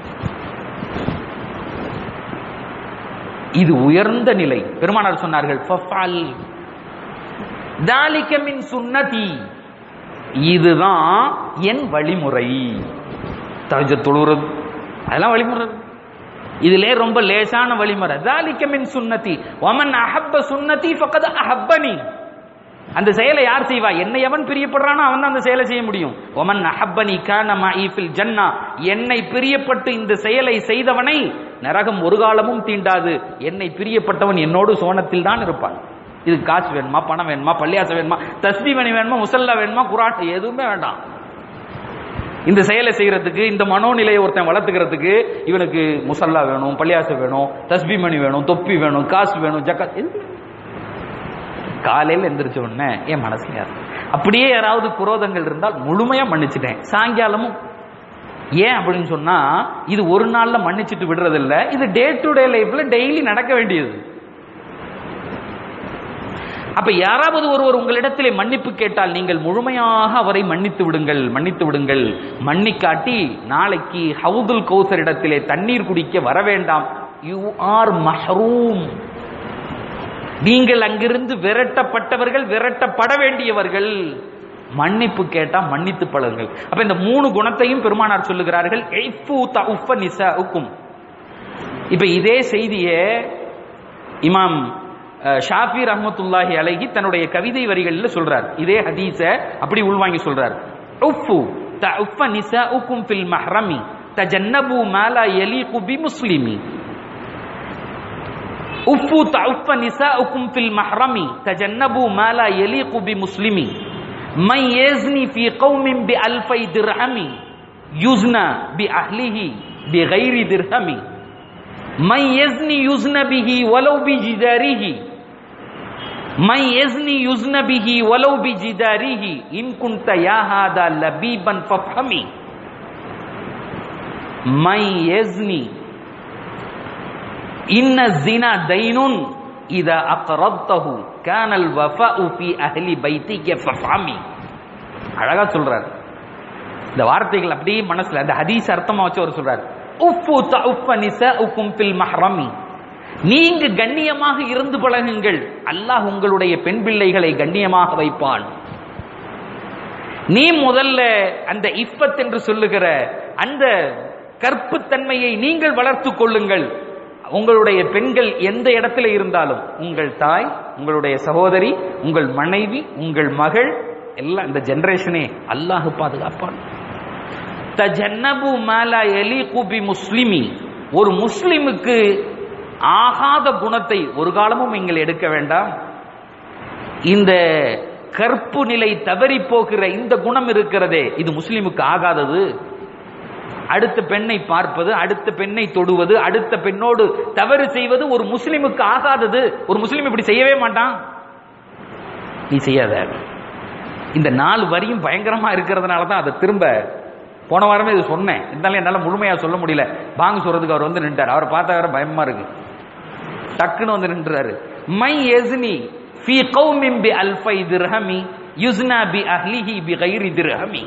இது உயர்ந்த நிலை பெருமானார் சொன்னார்கள் "ஃபஃபால் தாலிக மின் சுன்னதி இதுதான் என் வழிமுறை தஜ தொழுறது அதெல்லாம் வழிமுறை இதிலே ரொம்ப லேசான வழிமுறை தாலிக மின் சுன்னதி வமன் அஹப்ப சுன்னதி ஃபக்கத் அஹப்பனி அந்த செயலை யார் செய்வா என்னை எவன் பிரியப்படுறானோ அவன் தான் அந்த செயலை செய்ய முடியும் ஒமன் அஹப்பனி கான மாஇ ஃபில் ஜன்னா என்னை பிரியப்பட்டு இந்த செயலை செய்தவனை நரகம் ஒரு காலமும் தீண்டாது என்னை பிரியப்பட்டவன் என்னோடு சோனத்தில் தான் இருப்பான் இது காசு வேணுமா பணம் வேணுமா பள்ளியாசம் வேணுமா தஸ்பி மணி வேணுமா முசல்லா வேணுமா குராட் எதுவுமே வேண்டாம் இந்த செயலை செய்யறதுக்கு இந்த மனோநிலையை ஒருத்தன் வளர்த்துக்கிறதுக்கு இவனுக்கு முசல்லா வேணும் பள்ளியாசம் வேணும் தஸ்பி மணி வேணும் தொப்பி வேணும் காசு வேணும் ஜக்கா எதுக்கு காலையில் எந்திரிச்ச உடனே என் மனசுல யார் அப்படியே யாராவது குரோதங்கள் இருந்தால் முழுமையா மன்னிச்சிட்டேன் சாயங்காலமும் ஏன் அப்படின்னு சொன்னா இது ஒரு நாள்ல மன்னிச்சிட்டு விடுறது இல்ல இது டே டு டே லைஃப்ல டெய்லி நடக்க வேண்டியது அப்ப யாராவது ஒருவர் உங்களிடத்திலே மன்னிப்பு கேட்டால் நீங்கள் முழுமையாக அவரை மன்னித்து விடுங்கள் மன்னித்து விடுங்கள் மன்னிக்காட்டி நாளைக்கு ஹவுதுல் கௌசர் இடத்திலே தண்ணீர் குடிக்க வர வேண்டாம் யூ ஆர் மஹரூம் நீங்கள் அங்கிருந்து விரட்டப்பட்டவர்கள் விரட்டப்பட வேண்டியவர்கள் மன்னிப்பு கேட்டா மன்னித்து பழகுங்கள் அப்ப இந்த மூணு குணத்தையும் பெருமானார் சொல்லுகிறார்கள் எய்ஃபு தஉஃப நிசாஉக்கும் இப்ப இதே செய்தியை இமாம் அஹ், ஷாஃபி ரஹ்மத்துல்லாஹி அலைஹி தன்னுடைய கவிதை வரிகளில் சொல்றார் இதே ஹதீஸ அப்படி உள்வாங்கி சொல்றார் உஃபு தஉஃப நிசாஉக்கும் ஃபில் மஹ்ரமி தஜன்னபு மா லா யலீகு பிமுஸ்லிமி உஃபு தஉஃப நிசாஉக்கும் ஃபில் மஹ்ரமி தஜன்னபு மா லா யலீகு பிமுஸ்லிமி من يزني في قوم بألفي درهم يزنى بأهله بغير درهم من يزني يزن به ولو بجداره من يزني يزن به ولو بجداره إن كنت يا هذا لبيبا فافهمي من يزني إن الزنا دين إذا أقرضته كان الوفاء في أهل بيتك فافهمي அழகா சொல்றார் இந்த வார்த்தைகள் அப்படியே மனசுல அந்த ஹதீஸ் அர்த்தமா வச்சு அவர் சொல்றார் உஃபு தஉஃப நிசாஉக்கும் ஃபில் மஹ்ரமி நீங்க கண்ணியமாக இருந்து பழகுங்கள் அல்லாஹ் உங்களுடைய பெண் பிள்ளைகளை கண்ணியமாக வைப்பான் நீ முதல்ல அந்த இஃபத் என்று சொல்லுகிற அந்த கற்புத்தன்மையை நீங்கள் வளர்த்துக் கொள்ளுங்கள் உங்களுடைய பெண்கள் எந்த இடத்துல இருந்தாலும் உங்கள் தாய் உங்களுடைய சகோதரி உங்கள் மனைவி உங்கள் மகள் எல்லாம் இந்த ஜெனரேஷனே அல்லாஹ் பாதுகாப்பான் தஜன்னபு மாலா யலீகு பி முஸ்லிமி ஒரு முஸ்லிமுக்கு ஆகாத குணத்தை ஒரு காலமும் நீங்கள் எடுக்க வேண்டாம் இந்த கற்பு நிலை தவறி போகிற இந்த குணம் இருக்கிறதே இது முஸ்லிமுக்கு ஆகாதது அடுத்த பெண்ணை பார்ப்பது அடுத்த பெண்ணை தொடுவது அடுத்த பெண்ணோடு தவறு செய்வது ஒரு முஸ்லிமுக்கு ஆகாதது ஒரு முஸ்லிம் இப்படி செய்யவே மாட்டான் நீ செய்யாத இந்த நாலு வரியும் பயங்கரமா இருக்கிறதுனால தான் அதை திரும்ப போன வாரமே இது சொன்னேன் இருந்தாலும் என்னால் முழுமையா சொல்ல முடியல பாங்க சொல்றதுக்கு அவர் வந்து நின்றார் அவரை பார்த்தா வேற பயமா இருக்கு டக்குன்னு வந்து நின்றாரு மை எஸ்னி ஃபி கௌமின் பி அல்ஃபை திர்ஹமி யுஸ்னா பி அஹ்லிஹி பி கைரி திர்ஹமி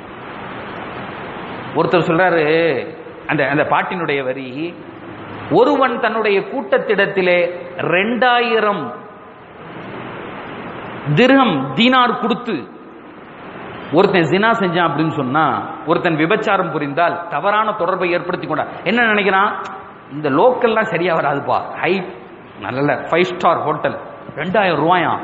ஒருத்தர் சொல்றாரு அந்த அந்த பாட்டினுடைய வரி ஒருவன் தன்னுடைய கூட்டத்திடத்திலே ரெண்டாயிரம் திர்ஹம் தீனார் கொடுத்து ஒருத்தன் ஜினா செஞ்சான் அப்படின்னு சொன்னா ஒருத்தன் விபச்சாரம் புரிந்தால் தவறான தொடர்பை ஏற்படுத்தி கொண்டான் என்ன நினைக்கிறான் இந்த லோக்கல்லாம் சரியா வராதுப்பா ஹை நல்ல ஃபைவ் ஸ்டார் ஹோட்டல் ரெண்டாயிரம் ரூபாயாம்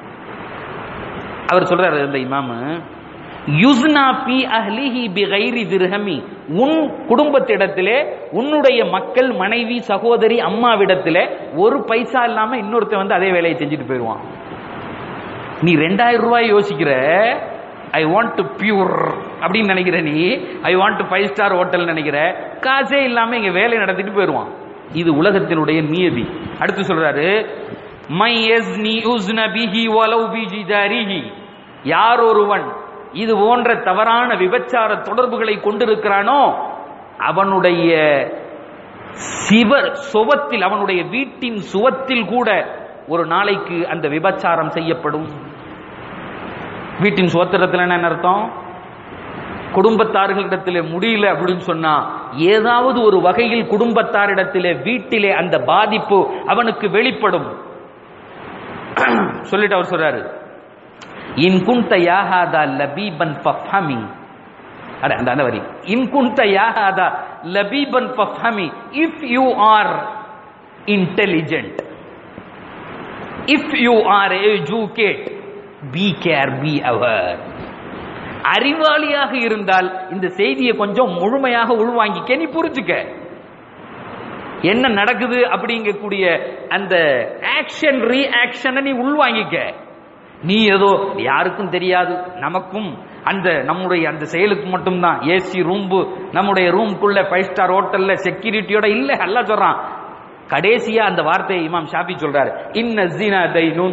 அவர் சொல்றாரு இந்த இமாமு யுஸ்னா பி அஹ்லிஹி பி கைரி திர்ஹமி உன் குடும்பத்திடத்திலே உன்னுடைய மக்கள் மனைவி சகோதரி அம்மாவிடத்திலே ஒரு பைசா இல்லாம இன்னொருத்தன் வந்து அதே வேலையை செஞ்சுட்டு போயிடுவான் நீ ரெண்டாயிரம் ரூபாய் யோசிக்கிற ஐ வாண்ட் டு பியூர் அப்படின்னு நினைக்கிற நீ I want to five star hotel நினைக்கிற காசே இல்லாம இங்க வேலை நடத்திட்டு போயிடுவான் இது உலகத்தினுடைய நியதி அடுத்து சொல்றாரு மை எஸ் நீ யுஸ்ன பிஹி வலவ் பிஜி ஜாரிஹி யார் ஒருவன் இது போன்ற தவறான விபச்சார தொடர்புகளை கொண்டிருக்கிறானோ அவனுடைய சிவர் சுவத்தில் அவனுடைய வீட்டின் சுவத்தில் கூட ஒரு நாளைக்கு அந்த விபச்சாரம் செய்யப்படும் வீட்டின் சுவத்திரத்தில் என்ன அர்த்தம் குடும்பத்தார்களிடத்திலே முடியல அப்படின்னு சொன்னா ஏதாவது ஒரு வகையில் குடும்பத்தாரிடத்திலே வீட்டிலே அந்த பாதிப்பு அவனுக்கு வெளிப்படும் சொல்லிட்டு அவர் சொல்றாரு இன் குந்த யாஹாதா லபீபன் ஃபஃபமி அட அந்த அந்த வரி இன் குந்த யாஹாதா லபீபன் ஃபஃபமி if you are intelligent if you are educate be care be அவர் அறிவாளியாக இருந்தால் இந்த செய்தியை கொஞ்சம் முழுமையாக உள்வாங்கிக்க நீ புரிஞ்சுக்க என்ன நடக்குது அப்படிங்கக்கூடிய அந்த ஆக்ஷன் ரியாக்ஷனை நீ உள்வாங்கிக்க நீ ஏதோ யாருக்கும் தெரியாது நமக்கும் அந்த நம்முடைய அந்த செயலுக்கு மட்டும்தான் ஏசி ரூம்பு நம்முடைய ரூம்குள்ள ஃபைவ் ஸ்டார் ஹோட்டல்ல செக்யூரிட்டியோட இல்ல அல்ல சொல்றான் கடைசியா அந்த வார்த்தையை இமாம் ஷாபி சொல்றாரு இன்ன ஜினா தைனூன்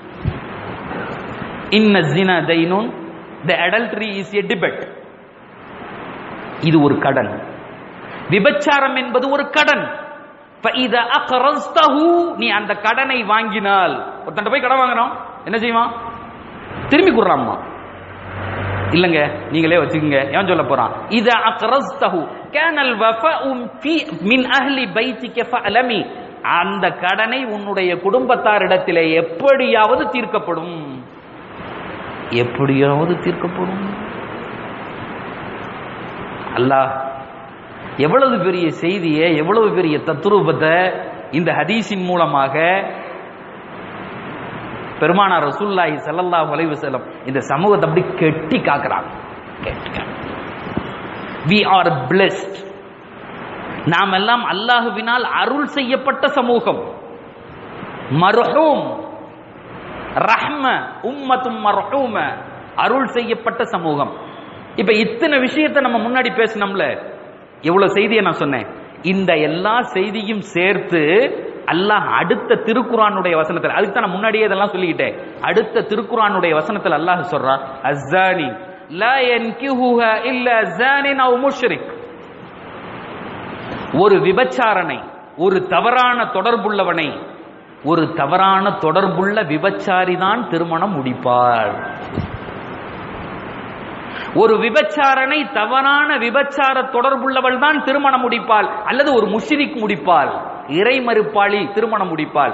இன்ன ஜினா தைனூன் த அடல்ட்ரி இஸ் எ டிபெட் இது ஒரு கடன் விபச்சாரம் என்பது ஒரு கடன் فَإِذَا أَقْرَضْتَهُ நீ அந்த கடனை வாங்கினால் ஒருத்தன் போய் கடன் வாங்குறோம் என்ன செய்வான் திரும்பி கொடுறாம்மா இல்லங்க நீங்களே வச்சுக்கோங்க ஏன் சொல்ல போறான் இத அக்ரஸ்தஹு கேனல் வஃபஉம் ஃபி மின் அஹ்லி பைத்திக ஃபஅலமி அந்த கடனை உன்னுடைய குடும்பத்தாரிடத்திலே எப்படியாவது தீர்க்கப்படும் எப்படியாவது தீர்க்கப்படும் அல்லாஹ் எவ்வளவு பெரிய செய்தியை எவ்வளவு பெரிய தத்துரூபத்தை இந்த ஹதீஸின் மூலமாக பெருமானார் ரசூல்லாஹி ஸல்லல்லாஹு அலைஹி வஸல்லம் இந்த சமூகத்தை அப்படி கெட்டி காக்குறாங்க வி ஆர் பிளெஸ்ட் நாம் எல்லாம் அல்லாஹுவினால் அருள் செய்யப்பட்ட சமூகம் மர்ஹூம் ரஹ்ம உம்மத்தும் மர்ஹூம அருள் செய்யப்பட்ட சமூகம் இப்ப இத்தனை விஷயத்தை நம்ம முன்னாடி பேசினோம்ல எவ்வளவு செய்தியை நான் சொன்னேன் இந்த எல்லா செய்தியும் சேர்த்து அல்லாஹ் அடுத்த திருக்குறானுடைய வசனத்தில் அதுக்கு தான் நான் முன்னாடியே இதெல்லாம் சொல்லிக்கிட்டேன் அடுத்த திருக்குறானுடைய வசனத்தில் அல்லாஹ் சொல்றான் அஸ்ஸானி லா யன்கிஹுஹா இல்ல ஜானின் அவ் முஷ்ரிக் ஒரு விபச்சாரனை ஒரு தவறான தொடர்புள்ளவனை ஒரு தவறான தொடர்புள்ள விபச்சாரி தான் திருமணம் முடிப்பாள் ஒரு விபச்சாரனை தவறான விபச்சார தொடர்புள்ளவள் தான் திருமணம் முடிப்பாள் அல்லது ஒரு முஷிரிக் முடிப்பாள் இறை மறுப்பாளி திருமணம் முடிப்பாள்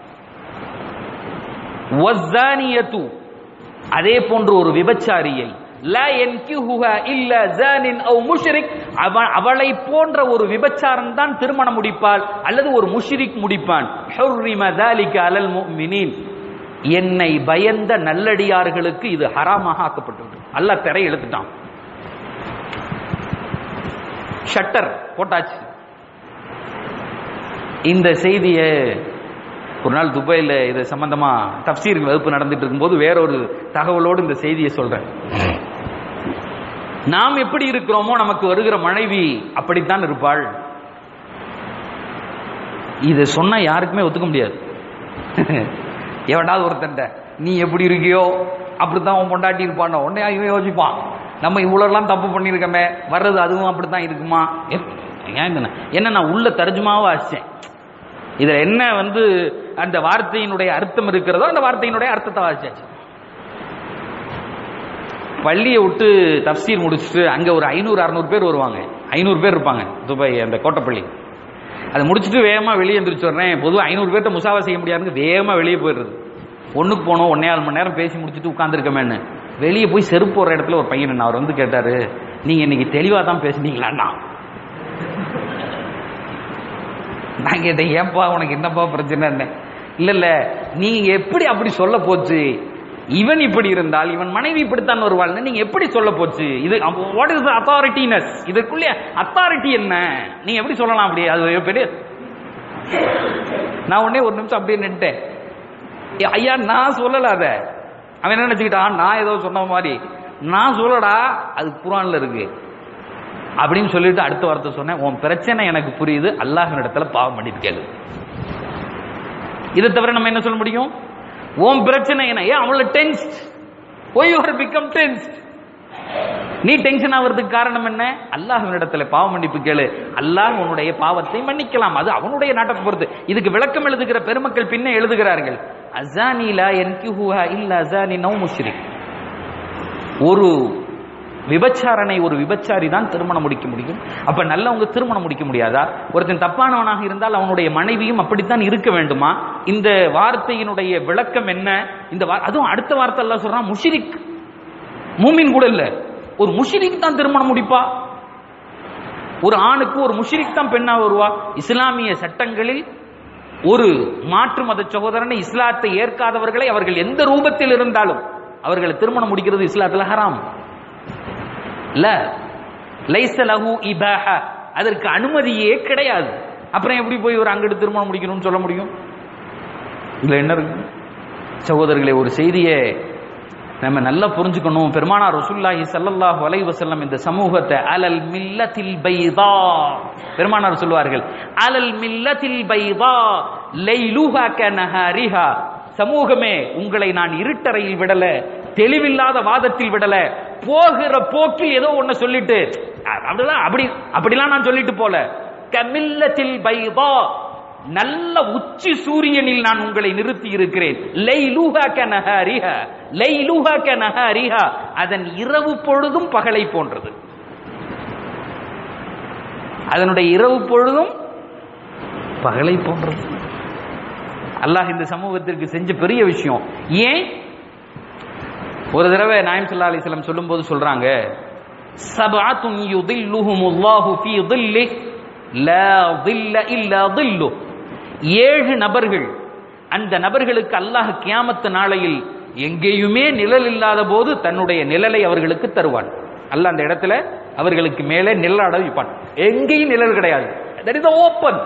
வஸ்ஸானியத்து அதே போன்று ஒரு விபச்சாரியை லா யன்கிஹுஹா இல்ல ஜானின் அவ் முஷ்ரிக் அவ- அவளை போன்ற ஒரு விபச்சாரன் தான் திருமணம் முடிப்பாள் அல்லது ஒரு முஷ்ரிக் முடிப்பான் ஹுர்ரிம ذلك அலல் முஃமினீன் என்னை பயந்த நல்லடியார்களுக்கு இது ஹராமாக ஆக்கப்பட்டது அல்லாஹ் திரை எழுத்துட்டான் ஷட்டர் போட்டாச்சு இந்த செய்தியை ஒரு நாள் துபாயில் இது சம்பந்தமா தப்சீர் வகுப்பு நடந்துட்டு இருக்கும்போது வேற ஒரு தகவலோடு இந்த செய்தியை சொல்றேன் நாம் எப்படி இருக்கிறோமோ நமக்கு வருகிற மனைவி அப்படித்தான் இருப்பாள் இதை சொன்னா யாருக்குமே ஒத்துக்க முடியாது எவனாவது ஒருத்தன்ட்ட நீ எப்படி இருக்கியோ அப்படித்தான் உன் பொண்டாட்டி இருப்பான் உடனே இவன் யோசிப்பான் நம்ம இவ்வளோலாம் தப்பு பண்ணியிருக்கோமே வர்றது அதுவும் அப்படித்தான் இருக்குமா ஏ, ஏன் இந்த நான்- என்ன நான் உள்ள தர்ஜுமாவை வாசிச்சேன் இதுல என்ன வந்து அந்த வார்த்தையினுடைய அர்த்தம் இருக்கிறதோ அந்த வார்த்தையினுடைய அர்த்தத்தை வாசிச்சாச்சு பள்ளியை விட்டு தப்சீர் முடிச்சுட்டு அங்க ஒரு ஐநூறு அறநூறு பேர் வருவாங்க ஐநூறு பேர் இருப்பாங்க துபாய் அந்த கோட்டப்பள்ளி அதை முடிச்சுட்டு வேகமா வெளியே எந்திரிச்சு வர்றேன் பொதுவாக ஐநூறு பேர்ட்ட முசாவா செய்ய முடியாதுன்னு வேகமா வெளியே போயிடுறது ஒண்ணுக்கு போனோம் ஒன்னே ஆறு மணி நேரம் பேசி முடிச்சுட்டு உட்காந்துருக்கமேன்னு வெளியே போய் செருப்பு போற இடத்துல ஒரு பையன் அவர் வந்து கேட்டாரு நீங்க இன்னைக்கு தெளிவா தான் பேசுனீங்களான்னா நான் கேட்டேன் ஏன்பா உனக்கு என்னப்பா பிரச்சனை இல்ல இல்ல நீங்க எப்படி அப்படி சொல்ல போச்சு இவன் இப்படி இருந்தால் இவன் மனைவி இப்படித்தான் வருவாள்னு நீங்க எப்படி சொல்ல போச்சு இது வாட் இஸ் அத்தாரிட்டினஸ் இதுக்குள்ளே அத்தாரிட்டி என்ன நீங்க எப்படி சொல்லலாம் அப்படி அது ஒரு பெரிய நான் உடனே ஒரு நிமிஷம் அப்படியே நின்ட்டேன் ஏ, ஐயா நான் சொல்லல அத அவன் என்ன நினைச்சுக்கிட்டான் நான் ஏதோ சொன்ன மாதிரி நான் சொல்லடா அது குரான்ல இருக்கு அப்படின்னு சொல்லிட்டு அடுத்த வார்த்தை சொன்னேன் உன் பிரச்சனை எனக்கு புரியுது அல்லாஹ் இடத்துல பாவம் பண்ணிட்டு கேளு இதை தவிர நம்ம என்ன சொல்ல முடியும் உன் பிரச்சனை என்ன ஏன் அவள tensed why you become tensed நீ டென்ஷன் ஆகிறதுக்கு காரணம் என்ன அல்லாஹ்வினிடத்துல பாவ மன்னிப்பு கேளு அல்லாஹ் உன்னுடைய பாவத்தை மன்னிக்கலாம் அது அவனுடைய நாட்டத்தை பொறுத்து இதுக்கு விளக்கம் எழுதுகிற பெருமக்கள் பின்ன எழுதுகிறார்கள் அசானி லா என்கிஹுஹா இல்ல அசானி நௌ முஷ்ரிக் ஒரு விபச்சாரனை ஒரு விபச்சாரி தான் திருமணம் முடிக்க முடியும் அப்ப நல்லவங்க திருமணம் முடிக்க முடியாதா ஒருத்தன் தப்பானவனாக இருந்தால் அவனுடைய மனைவியும் அப்படித்தான் இருக்க வேண்டுமா இந்த வார்த்தையினுடைய விளக்கம் என்ன இந்த வா- அதுவும் அடுத்த வார்த்தை எல்லாம் சொல்றான் முஷிரிக் மூமின் கூட இல்ல ஒரு முஷிரிக் தான் திருமணம் முடிப்பா ஒரு ஆணுக்கு ஒரு முஷிரிக் தான் பெண்ணா வருவா இஸ்லாமிய சட்டங்களில் ஒரு மாற்று மத சகோதரனை இஸ்லாத்தை ஏற்காதவர்களை அவர்கள் எந்த ரூபத்தில் இருந்தாலும் அவர்களை திருமணம் முடிக்கிறது இஸ்லாத்துல ஹராம் இல்ல லைஸ லஹு இபாஹா அதற்கு அனுமதியே கிடையாது அப்புறம் எப்படி போய் ஒரு அங்கிட்டு திருமணம் முடிக்கணும்னு சொல்ல முடியும் இதுல என்ன இருக்கு சகோதரர்களே ஒரு செய்தியை நம்ம நல்லா புரிஞ்சுக்கணும் பெருமானார் ரசூலுல்லாஹி ஸல்லல்லாஹு அலைஹி வஸல்லம் இந்த சமூகத்தை அலல் மில்லத்தில் பைதா பெருமானார் சொல்வார்கள் அலல் மில்லத்தில் பைதா லைலுஹா கனஹாரிஹா சமூகமே உங்களை நான் இருட்டறையில் விடல தெளிவில்லாத வாதத்தில் விடல போகிற போக்கில் ஏதோ ஒண்ணு சொல்லிட்டு அ- அப்படிலாம் அப்படி அப்படிலாம் நான் சொல்லிட்டு போல கமில்லத்தில் பைதா நல்ல உச்சி சூரியனில் நான் உங்களை நிறுத்தி இருக்கிறேன் லைலுஹா கனஹாரிஹா லைலுஹா கனஹாரிஹா அதன் இரவு பொழுதும் பகலை போன்றது அதனுடைய இரவு பொழுதும் பகலை போன்றது அல்லாஹ் இந்த சமூகத்திற்கு செஞ்ச பெரிய விஷயம் ஏன் ஒரு தடவை நாயம் சல்லா அலிஸ்லாம் சொல்லும்போது சொல்றாங்க சபாத்துன் யுதில்லுஹுமுல்லாஹு ஃபீ ظில்லி லா ظில்ல இல்லா ظில்லு ஏழு நபர்கள் அந்த நபர்களுக்கு அல்லாஹ் கியாமத்து நாளையில் எங்கேயுமே நிழல் இல்லாத போது தன்னுடைய நிழலை அவர்களுக்கு தருவான் அல்லாஹ் அந்த இடத்துல அவர்களுக்கு மேலே நிழலாட வைப்பான் எங்கேயும் நிழல் கிடையாது தட் இஸ் ஓப்பன்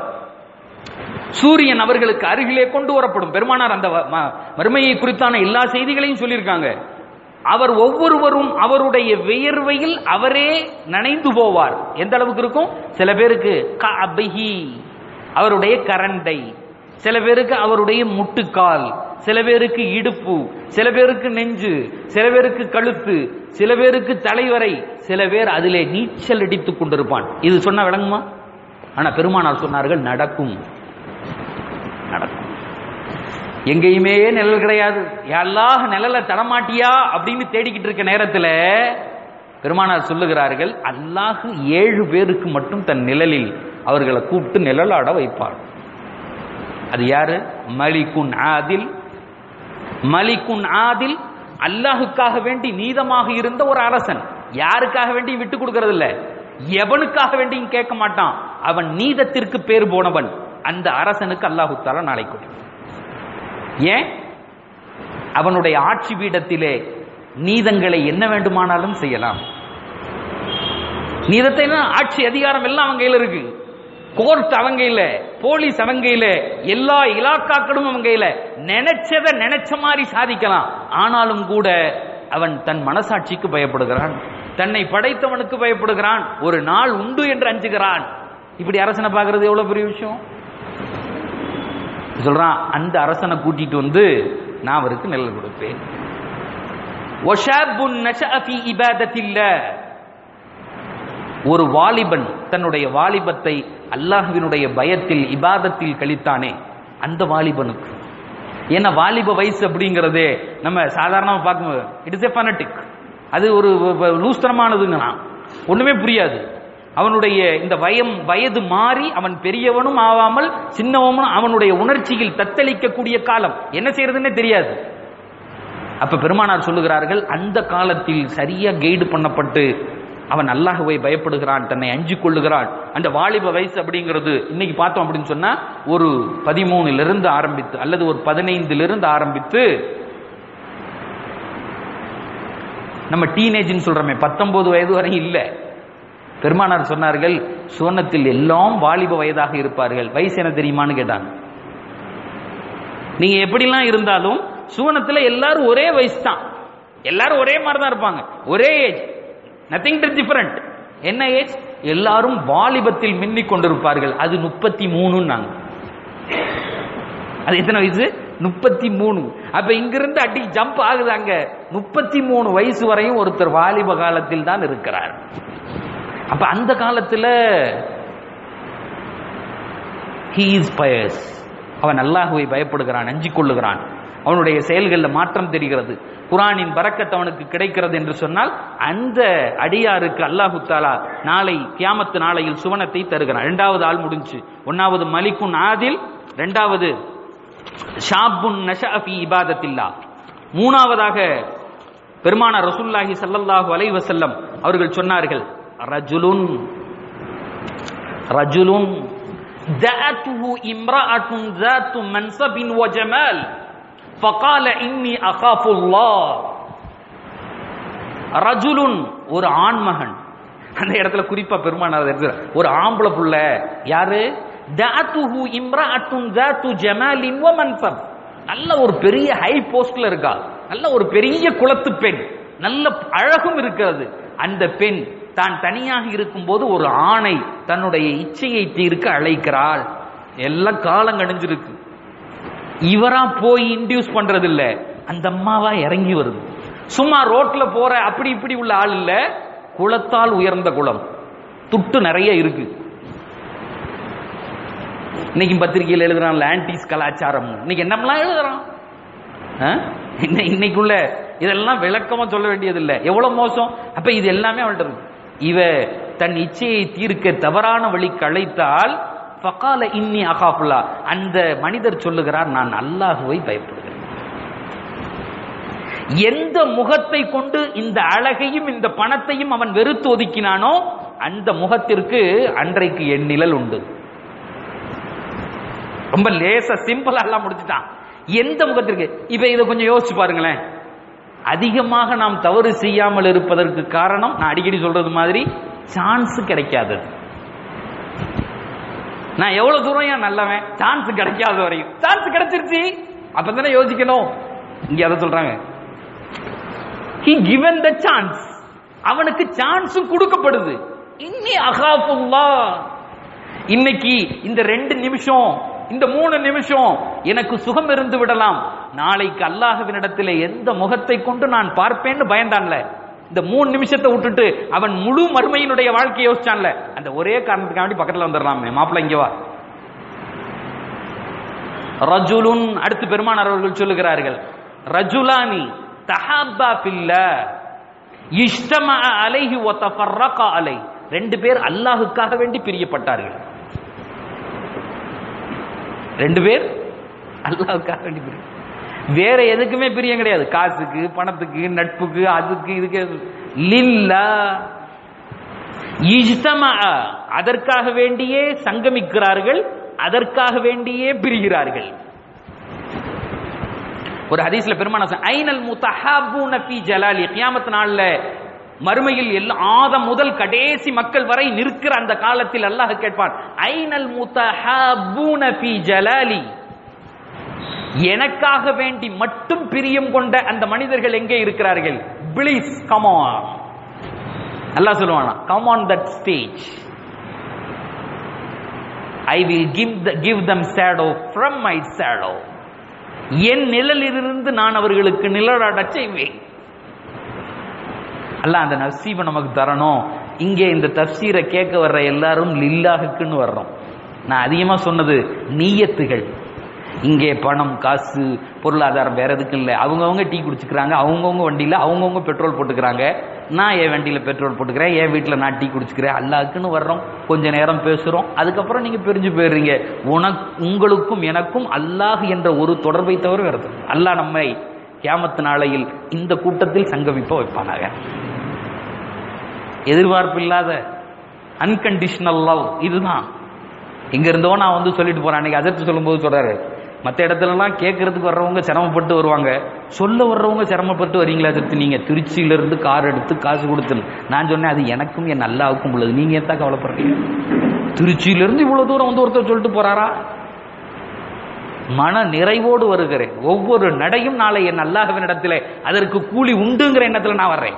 சூரியன் அவர்களுக்கு அருகிலே கொண்டு வரப்படும் பெருமானார் அந்த வ- ம- மறுமையை குறித்தான எல்லா செய்திகளையும் சொல்லியிருக்காங்க அவர் ஒவ்வொருவரும் அவருடைய வியர்வையில் அவரே நனைந்து போவார் எந்த அளவுக்கு இருக்கும் சில பேருக்கு கஅபிஹி, அவருடைய கரண்டை சில பேருக்கு அவருடைய முட்டுக்கால் சில பேருக்கு இடுப்பு சில பேருக்கு நெஞ்சு சில பேருக்கு கழுத்து சில பேருக்கு தலைவரை சில பேர் அதிலே நீச்சல் அடித்துக் கொண்டிருப்பான் இது சொன்னா விளங்குமா ஆனா பெருமானார் சொன்னார்கள் நடக்கும் நடக்கும் எங்கேயுமே நிழல் கிடையாது அல்லாஹ் நிழலை தரமாட்டியா அப்படின்னு தேடிக்கிட்டு இருக்க நேரத்துல பெருமானார் சொல்லுகிறார்கள் அல்லாஹ் ஏழு பேருக்கு மட்டும் தன் நிழலில் அவர்களை கூப்பிட்டு நிழலாட வைப்பார் அது யாரு மலிகுன் ஆதில் மலிகுன் ஆதில் அல்லாஹுக்காக வேண்டி நீதமாக இருந்த ஒரு அரசன் யாருக்காக வேண்டி விட்டு கொடுக்கறது இல்ல எவனுக்காக வேண்டியும் கேட்க மாட்டான் அவன் நீதத்திற்கு பேர் போனவன் அந்த அரசனுக்கு அல்லாஹு தாலா நாளை கொடுப்பான் ஏன் அவனுடைய ஆட்சி பீடத்திலே நீதங்களை என்ன வேண்டுமானாலும் செய்யலாம் நீதத்தை ஆட்சி அதிகாரம் எல்லாம் அவங்க கையில இருக்கு கோர்ட் அவங்க கையில போலீஸ் அவங்க கையில எல்லா இலாக்காக்களும் அவங்க கையில நினைச்சத நினைச்ச மாதிரி சாதிக்கலாம் ஆனாலும் கூட அவன் தன் மனசாட்சிக்கு பயப்படுகிறான் தன்னை படைத்தவனுக்கு பயப்படுகிறான் ஒரு நாள் உண்டு என்று அஞ்சுகிறான் இப்படி அரசனை பார்க்கிறது எவ்வளவு பெரிய விஷயம் சொல்றான் அந்த அரசனை கூட்டிட்டு வந்து நான் அவருக்கு நிழல் கொடுப்பேன் ஒஷாபுன் நஷஅ ஃபீ இபாதத்தில்லாஹ். ஒரு வாலிபன் தன்னுடைய வாலிபத்தை அல்லாஹ்வினுடைய பயத்தில் இபாதத்தில் கழித்தானே அந்த வாலிபனுக்கு ஏன்னா வாலிப வயசு அப்படிங்கிறதே நம்ம சாதாரணமா பார்க்கும்போது இட் இஸ் எ ஃபனட்டிக் அது ஒரு லூஸ்தனமானதுங்கண்ணா ஒண்ணுமே புரியாது அவனுடைய இந்த வயம் வயது மாறி அவன் பெரியவனும் ஆவாமல் சின்னவனும் அவனுடைய உணர்ச்சியில் தத்தளிக்கக்கூடிய காலம் என்ன செய்யறதுன்னே தெரியாது அப்ப பெருமானார் சொல்லுகிறார்கள் அந்த காலத்தில் சரியா கைடு பண்ணப்பட்டு அவன் அல்லாஹ்வை பயப்படுகிறான் தன்னை அஞ்சிக் கொள்ளுகிறான் அந்த வாலிப வயசு அப்படிங்கிறது இன்னைக்கு பார்த்தோம் அப்படின்னு சொன்னா ஒரு பதிமூணிலிருந்து ஆரம்பித்து அல்லது ஒரு பதினைந்திலிருந்து ஆரம்பித்து நம்ம டீனேஜ்னு சொல்றோமே பத்தொன்பது வயது வரை இல்ல பெருமானார் சொன்னார்கள் சுவனத்தில் எல்லாம் வாலிப வயதாக இருப்பார்கள் வயசு என்ன தெரியுமான்னு கேட்டாங்க நீங்க எப்படிலாம் இருந்தாலும் சுவனத்துல எல்லாரும் ஒரே வயசு தான் எல்லாரும் ஒரே மாதிரி தான் இருப்பாங்க ஒரே ஏஜ் நத்திங் டிஃபரண்ட் என்ன ஏஜ் எல்லாரும் வாலிபத்தில் மின்னிக் கொண்டிருப்பார்கள் அது முப்பத்தி மூணுன்னாங்க அது எத்தனை வயசு முப்பத்தி மூணு அப்ப இங்கிருந்து அடி ஜம்ப் ஆகுது அங்க முப்பத்தி மூணு வயசு வரையும் ஒருத்தர் வாலிப காலத்தில் தான் இருக்கிறார் அப்ப அந்த காலத்துல he is pious அவன் அல்லாஹுவை பயப்படுகிறான் அஞ்சிக் கொள்ளுகிறான் அவனுடைய செயல்களில் மாற்றம் தெரிகிறது குரானின் பறக்கத் அவனுக்கு கிடைக்கிறது என்று சொன்னால் அந்த அடியாருக்கு அல்லாஹு தாலா நாளை கியாமத்து நாளையில் சுவனத்தை தருகிறான் இரண்டாவது ஆள் முடிஞ்சு ஒன்னாவது மலிக்குன் ஆதில் இரண்டாவது ஷாபுன் நஷாஃபி இபாதத்தில்லா மூணாவதாக பெருமானார் ரசூல்லாஹி ஸல்லல்லாஹு அலைஹி வஸல்லம் அவர்கள் சொன்னார்கள் ரஜுலுன் ரஜுலுன் دعته امرأة ذات منصب وجمال فقال إني أخاف الله ரஜுலுன் ஒரு ஆண்மகன் அந்த இடத்துல குறிப்பா பெருமானார் இருக்கிறார் ஒரு ஆம்பளை புள்ள யாரு தாத்துஹு இம்ராஅத்துன் தாத்து ஜமாலின் வ மன்சப் நல்ல ஒரு பெரிய ஹை போஸ்ட்ல இருக்கா நல்ல ஒரு பெரிய குலத்து பெண் நல்ல அழகும் இருக்கிறது அந்த பெண் தான் தனியாக இருக்கும்போது ஒரு ஆணை தன்னுடைய இச்சையை தீர்க்க அழைக்கிறாள் எல்லாம் காலம் கணிஞ்சிருக்கு இவரா போய் இன்டியூஸ் பண்றது இல்ல அந்த அம்மாவா இறங்கி வருது சும்மா ரோட்ல போற அப்படி இப்படி உள்ள ஆள் இல்ல குளத்தால் உயர்ந்த குளம் துட்டு நிறைய இருக்கு இன்னைக்கு பத்திரிகையில் எழுதுறான் லாண்டிஸ் கலாச்சாரம் இன்னைக்கு என்னமெல்லாம் எழுதுறான் ஆ? இன்னை- இன்னைக்குள்ள இதெல்லாம் விளக்கமா சொல்ல வேண்டியது இல்ல எவ்வளவு மோசம் அப்ப இது எல்லாமே அவள்கிட்ட இருக்கு இவ தன் இச்சையை தீர்க்க தவறான வழிக்கு அழைத்தால் ஃபகால இன்னி அகாஃபுல்லா அந்த மனிதர் சொல்லுகிறார் நான் அல்லாஹுவை பயப்படுகிறேன் எந்த முகத்தை கொண்டு இந்த அழகையும் இந்த பணத்தையும் அவன் வெறுத்து ஒதுக்கினானோ அந்த முகத்திற்கு அன்றைக்கு என் நிழல் உண்டு ரொம்ப லேசா சிம்பிளா எல்லாம் முடிச்சுட்டான் எந்த முகத்திற்கு இப்ப இதை கொஞ்சம் யோசிச்சு பாருங்களேன் அதிகமாக நாம் தவறு செய்யாமல் இருப்பதற்கு காரணம் நான் அடிக்கடி சொல்றது மாதிரி சான்ஸ் கிடைக்காதது நான் எவ்வளவு தூரம் ஏன் நல்லவன் சான்ஸ் கிடைக்காத வரையும் சான்ஸ் கிடைச்சிருச்சு அப்பதானே யோசிக்கணும் இங்க அதை சொல்றாங்க he given the chance அவனுக்கு சான்ஸும் கொடுக்கப்படுது இன்னி அகாஃபுல்லா இன்னைக்கு இந்த ரெண்டு நிமிஷம் இந்த மூணு நிமிஷம் எனக்கு சுகம் இருந்து விடலாம் நாளைக்கு அல்லாஹ்வினிடத்தில் எந்த முகத்தை கொண்டு நான் பார்ப்பேன்னு பயந்தான்ல இந்த மூணு நிமிஷத்தை விட்டுட்டு அவன் முழு மறுமையினுடைய வாழ்க்கையை யோசிச்சான்ல அந்த ஒரே காரணத்துக்காண்டி பக்கத்துல வந்துடலாமே மாப்பிள்ள இங்க வா ரஜுலுன் அடுத்து பெருமானார் அவர்கள் சொல்லுகிறார்கள் ரஜுலானி தஹாபா பில்லா இஷ்டமா அலைஹி வ தஃபர்ரகா அலை ரெண்டு பேர் அல்லாஹுக்காக வேண்டி பிரியப்பட்டார்கள் ரெண்டு பேர் அல்லாஹுக்காக வேண்டி பிரியம் வேற எதுக்குமே பிரியம் கிடையாது காசுக்கு பணத்துக்கு நட்புக்கு அதுக்கு இதுக்கு லில்லா இஜ்தமா அதற்காக வேண்டியே சங்கமிக்கிறார்கள் அதற்காக வேண்டியே பிரிகிறார்கள் ஒரு ஹதீஸ்ல பெருமான ஐனல் முத்தஹாபூன ஃபீ ஜலாலி கியாமத் நாள்ல மறுமையில் எல்லா ஆதம் முதல் கடைசி மக்கள் வரை நிற்கிற அந்த காலத்தில் அல்லாஹ் கேட்பான் ஐனல் முத்தஹாபூன ஃபீ ஜலாலி எனக்காக வேண்டி மட்டும் பிரியம் கொண்ட அந்த மனிதர்கள் எங்கே இருக்கிறார்கள் பிளீஸ் கமான் அல்லாஹ் சொல்லுவானா come on that stage I will give give them shadow from my shadow என் நிழலிலிருந்து நான் அவர்களுக்கு நிழலாடச் செய்வேன் அல்லாஹ் அந்த நசீபை நமக்கு தரணும் இங்கே இந்த தப்சீரை கேட்க வர்ற எல்லாரும் லில்லாஹுக்குன்னு வர்றோம் நான் அதிகமா சொன்னது நீயத்துகள் இங்கே பணம் காசு பொருளாதாரம் வேற எதுக்கும் இல்லை அவங்கவுங்க டீ குடிச்சுக்கிறாங்க அவங்கவுங்க வண்டியில அவங்கவுங்க பெட்ரோல் போட்டுக்கிறாங்க நான் என் வண்டியில பெட்ரோல் போட்டுக்கிறேன் என் வீட்டில் நான் டீ குடிச்சுக்கிறேன் அல்லாஹ்க்குன்னு வர்றோம் கொஞ்ச நேரம் பேசுறோம் அதுக்கப்புறம் நீங்க பிரிஞ்சு போயிடுறீங்க உனக்கு உங்களுக்கும் எனக்கும் அல்லாஹ் என்ற ஒரு தொடர்பை தவிர வருது அல்லாஹ் நம்மை கியாமத்து நாளையில் இந்த கூட்டத்தில் சங்கமிப்ப வைப்பானாக எதிர்பார்ப்பு இல்லாத அன்கண்டிஷனல் லவ் இதுதான் இங்க இருந்தோ நான் வந்து சொல்லிட்டு போறேன் அன்னைக்கு அதற்கு சொல்லும்போது சொல்றாரு மற்ற இடத்துலலாம் கேட்கறதுக்கு வர்றவங்க சிரமப்பட்டு வருவாங்க சொல்ல வர்றவங்க சிரமப்பட்டு வரீங்களா அதற்கு நீங்க திருச்சியில இருந்து கார் எடுத்து காசு கொடுத்து நான் சொன்னேன் அது எனக்கும் என் நல்லாவுக்கும் உள்ளது நீங்க எத்தா கவலைப்படுறீங்க திருச்சியில இருந்து இவ்வளவு தூரம் வந்து ஒருத்தர் சொல்லிட்டு போறாரா மன நிறைவோடு வருகிறேன் ஒவ்வொரு நடையும் நாளை என் அல்லாஹ்வினிடத்தில் அதற்கு கூலி உண்டுங்கிற எண்ணத்துல நான் வர்றேன்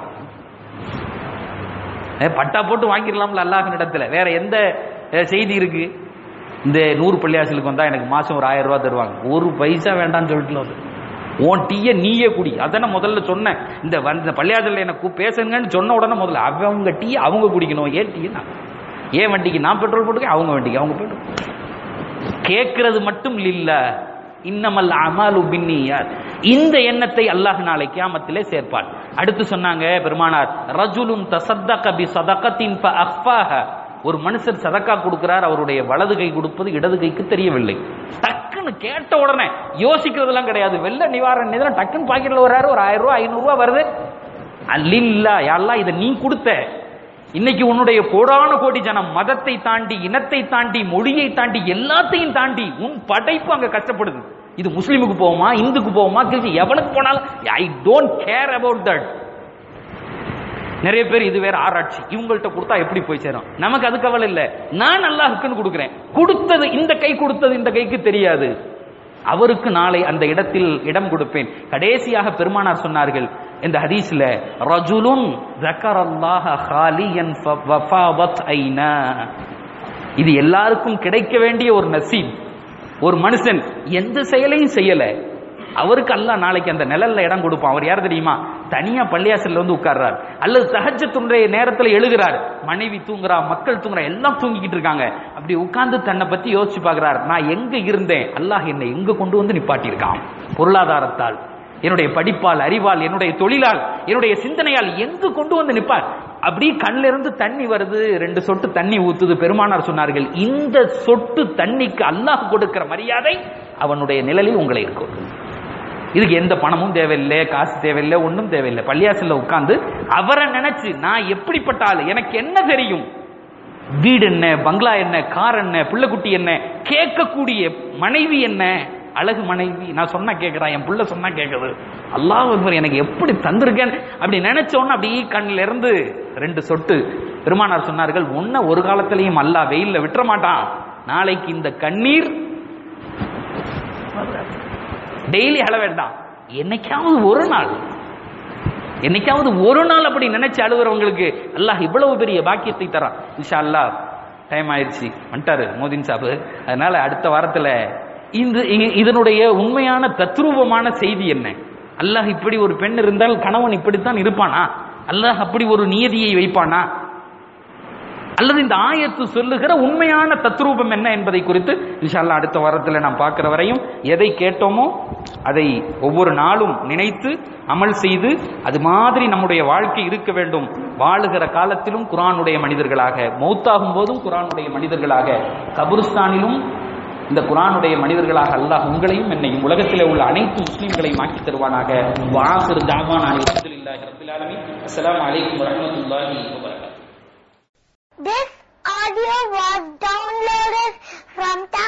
ஏ, பட்டா போட்டு வாங்கிடலாம்ல அல்லாஹ்வினிடத்தில் வேற எந்த அஹ், செய்தி இருக்கு இந்த நூறு பள்ளியாசலுக்கு வந்தா எனக்கு மாசம் ஒரு ஆயிரம் ரூபாய் தருவாங்க ஒரு பைசா வேண்டாம்னு சொல்லிட்டு வந்து உன் டீய நீயே குடி அதானே முதல்ல சொன்னேன் இந்த வந்த பள்ளியாசல எனக்கு பேசுங்கன்னு சொன்ன உடனே முதல்ல அவங்க டீ அவங்க குடிக்கணும் ஏன் டீ நான் ஏன் வண்டிக்கு நான் பெட்ரோல் போட்டுக்க அவங்க வண்டிக்கு அவங்க பெட்ரோல் கேட்கிறது மட்டும் இல்ல இன்னமல் அமாலு பின்னியார் இந்த எண்ணத்தை அல்லாஹ் நாளை கியாமத்திலே சேர்ப்பான் அடுத்து சொன்னாங்க பெருமானார் ரஜுலுன் தசத்தக பி சதகத்தின் ஃப அஃபாஹ ஒரு மனுஷர் சதக்கா கொடுக்கிறார் அவருடைய வலது கை கொடுப்பது இடது கைக்கு தெரியவில்லை டக்குன்னு கேட்ட உடனே யோசிக்கிறதெல்லாம் கிடையாது வெள்ள நிவாரண நிதி டக்குன்னு பாக்கெட்ல வராரு ஒரு ஆயிரம் ரூபாய் ஐநூறு ரூபாய் வருது அல்லில்லா யாரெல்லாம் இதை நீ கொடுத்த இன்னைக்கு உன்னுடைய கோடான கோடி ஜனம் மதத்தை தாண்டி இனத்தை தாண்டி மொழியை தாண்டி எல்லாத்தையும் தாண்டி உன் படைப்பு அங்க கஷ்டப்படுது இது முஸ்லிமுக்கு போகுமா இந்துக்கு போகுமா கிறிஸ்டி எவனுக்கு போனாலும் I don't care about that நிறைய பேர் இது வேற ஆராய்ச்சி இவங்கள்ட்ட கொடுத்தா எப்படி போய் சேரும் நமக்கு அது கவலை இல்ல நான் அல்லாஹ்வுக்குன்னு கொடுக்கிறேன் கொடுத்தது இந்த கை கொடுத்தது இந்த கைக்கு தெரியாது அவருக்கு நாளை அந்த இடத்தில் இடம் கொடுப்பேன் கடைசியாக பெருமானார் சொன்னார்கள் இந்த ஹதீஸ்ல ரஜுலுன் ذكرல்லாஹ خاليا ففاضت ஐனா இது எல்லாருக்கும் கிடைக்க வேண்டிய ஒரு நசீப் ஒரு மனுஷன் எந்த செயலையும் செய்யல அவருக்கு அல்லாஹ் நாளைக்கு அந்த நிழல்ல இடம் கொடுப்பான் அவர் யார் தெரியுமா தனியா பள்ளியாசல்ல வந்து உட்கார்றார் அல்லது தஹஜத்துடைய நேரத்துல எழுகிறார் மனைவி தூங்குறா மக்கள் தூங்குறா எல்லாம் தூங்கிக்கிட்டு இருக்காங்க அப்படி உட்கார்ந்து தன்னை பத்தி யோசிச்சு பார்க்கிறார் நான் எங்க இருந்தேன் அல்லாஹ் என்னை எங்க கொண்டு வந்து நிப்பாட்டியிருக்கான் பொருளாதாரத்தால் என்னுடைய படிப்பால் அறிவால் என்னுடைய தொழிலால் என்னுடைய சிந்தனையால் எங்கு கொண்டு வந்து நிப்பார் அப்படி கண்ணில இருந்து தண்ணி வருது ரெண்டு சொட்டு தண்ணி ஊத்துது பெருமானார் சொன்னார்கள் இந்த சொட்டு தண்ணிக்கு அல்லாஹ் கொடுக்கிற மரியாதை அவனுடைய நிழலில் உங்களை இருக்கும் இதுக்கு எந்த பணமும் தேவையில்லை காசு தேவையில்லை ஒன்றும் தேவையில்லை பள்ளியாசல்ல உட்கார்ந்து அவரை நினைச்சு நான் எப்படிப்பட்ட ஆளு எனக்கு என்ன தெரியும் வீடு என்ன பங்களா என்ன கார் என்ன பிள்ளைக்குட்டி என்ன கேட்கக்கூடிய மனைவி என்ன அழகு மனைவி நான் சொன்னா கேட்கிறா என் புள்ள சொன்னா கேட்குது அல்லாஹ் அக்பர் எனக்கு எப்படி தந்திருக்கேன் அப்படி நினைச்ச உடனே அப்படியே கண்ணில இருந்து ரெண்டு சொட்டு பெருமானார் சொன்னார்கள் உன்னை ஒரு காலத்திலையும் அல்லாஹ் வெயில்ல விட்டுற மாட்டான் நாளைக்கு இந்த கண்ணீர் டெய்லி அழ வேண்டாம் என்னைக்காவது ஒரு நாள் என்னைக்காவது ஒரு நாள் அப்படி நினைச்சு அழுகுறவங்களுக்கு அல்லாஹ் இவ்வளவு பெரிய பாக்கியத்தை தரான் இன்ஷா அல்லாஹ் டைம் ஆயிடுச்சு வந்துட்டாரு மோதின் சாபு அதனால அடுத்த வாரத்துல இந்த இ- இதனுடைய உண்மையான தத்ரூபமான செய்தி என்ன அல்லாஹ் இப்படி ஒரு பெண் இருந்தால் கணவன் இப்படித்தான் இருப்பானா அல்லாஹ் அப்படி ஒரு நியதியை வைப்பானா அல்லது இந்த ஆயத்து சொல்லுகிற உண்மையான தத்ரூபம் என்ன என்பதை குறித்து இன்ஷா அல்லாஹ் அடுத்த வாரத்தில் நாம் பார்க்கிற வரையும் எதை கேட்டோமோ அதை ஒவ்வொரு நாளும் நினைத்து அமல் செய்து அது மாதிரி நம்முடைய வாழ்க்கை இருக்க வேண்டும் வாழுகிற காலத்திலும் குரானுடைய மனிதர்களாக மௌத்தாகும் போதும் குரானுடைய மனிதர்களாக கபுருஸ்தானிலும் இந்த குரானுடைய மனிதர்களாக அல்லாஹ் உங்களையும் என்னையும் உலகத்தில் உள்ள அனைத்து முஸ்லிம்களையும் ஆக்கி தருவானாக வாசிர் ஜாபான் அலி ரபில் ஆலமீன் அஸ்ஸலாமு அலைக்கும் வரஹ்மத்துல்லாஹி வபரகாத்துஹு This audio was downloaded from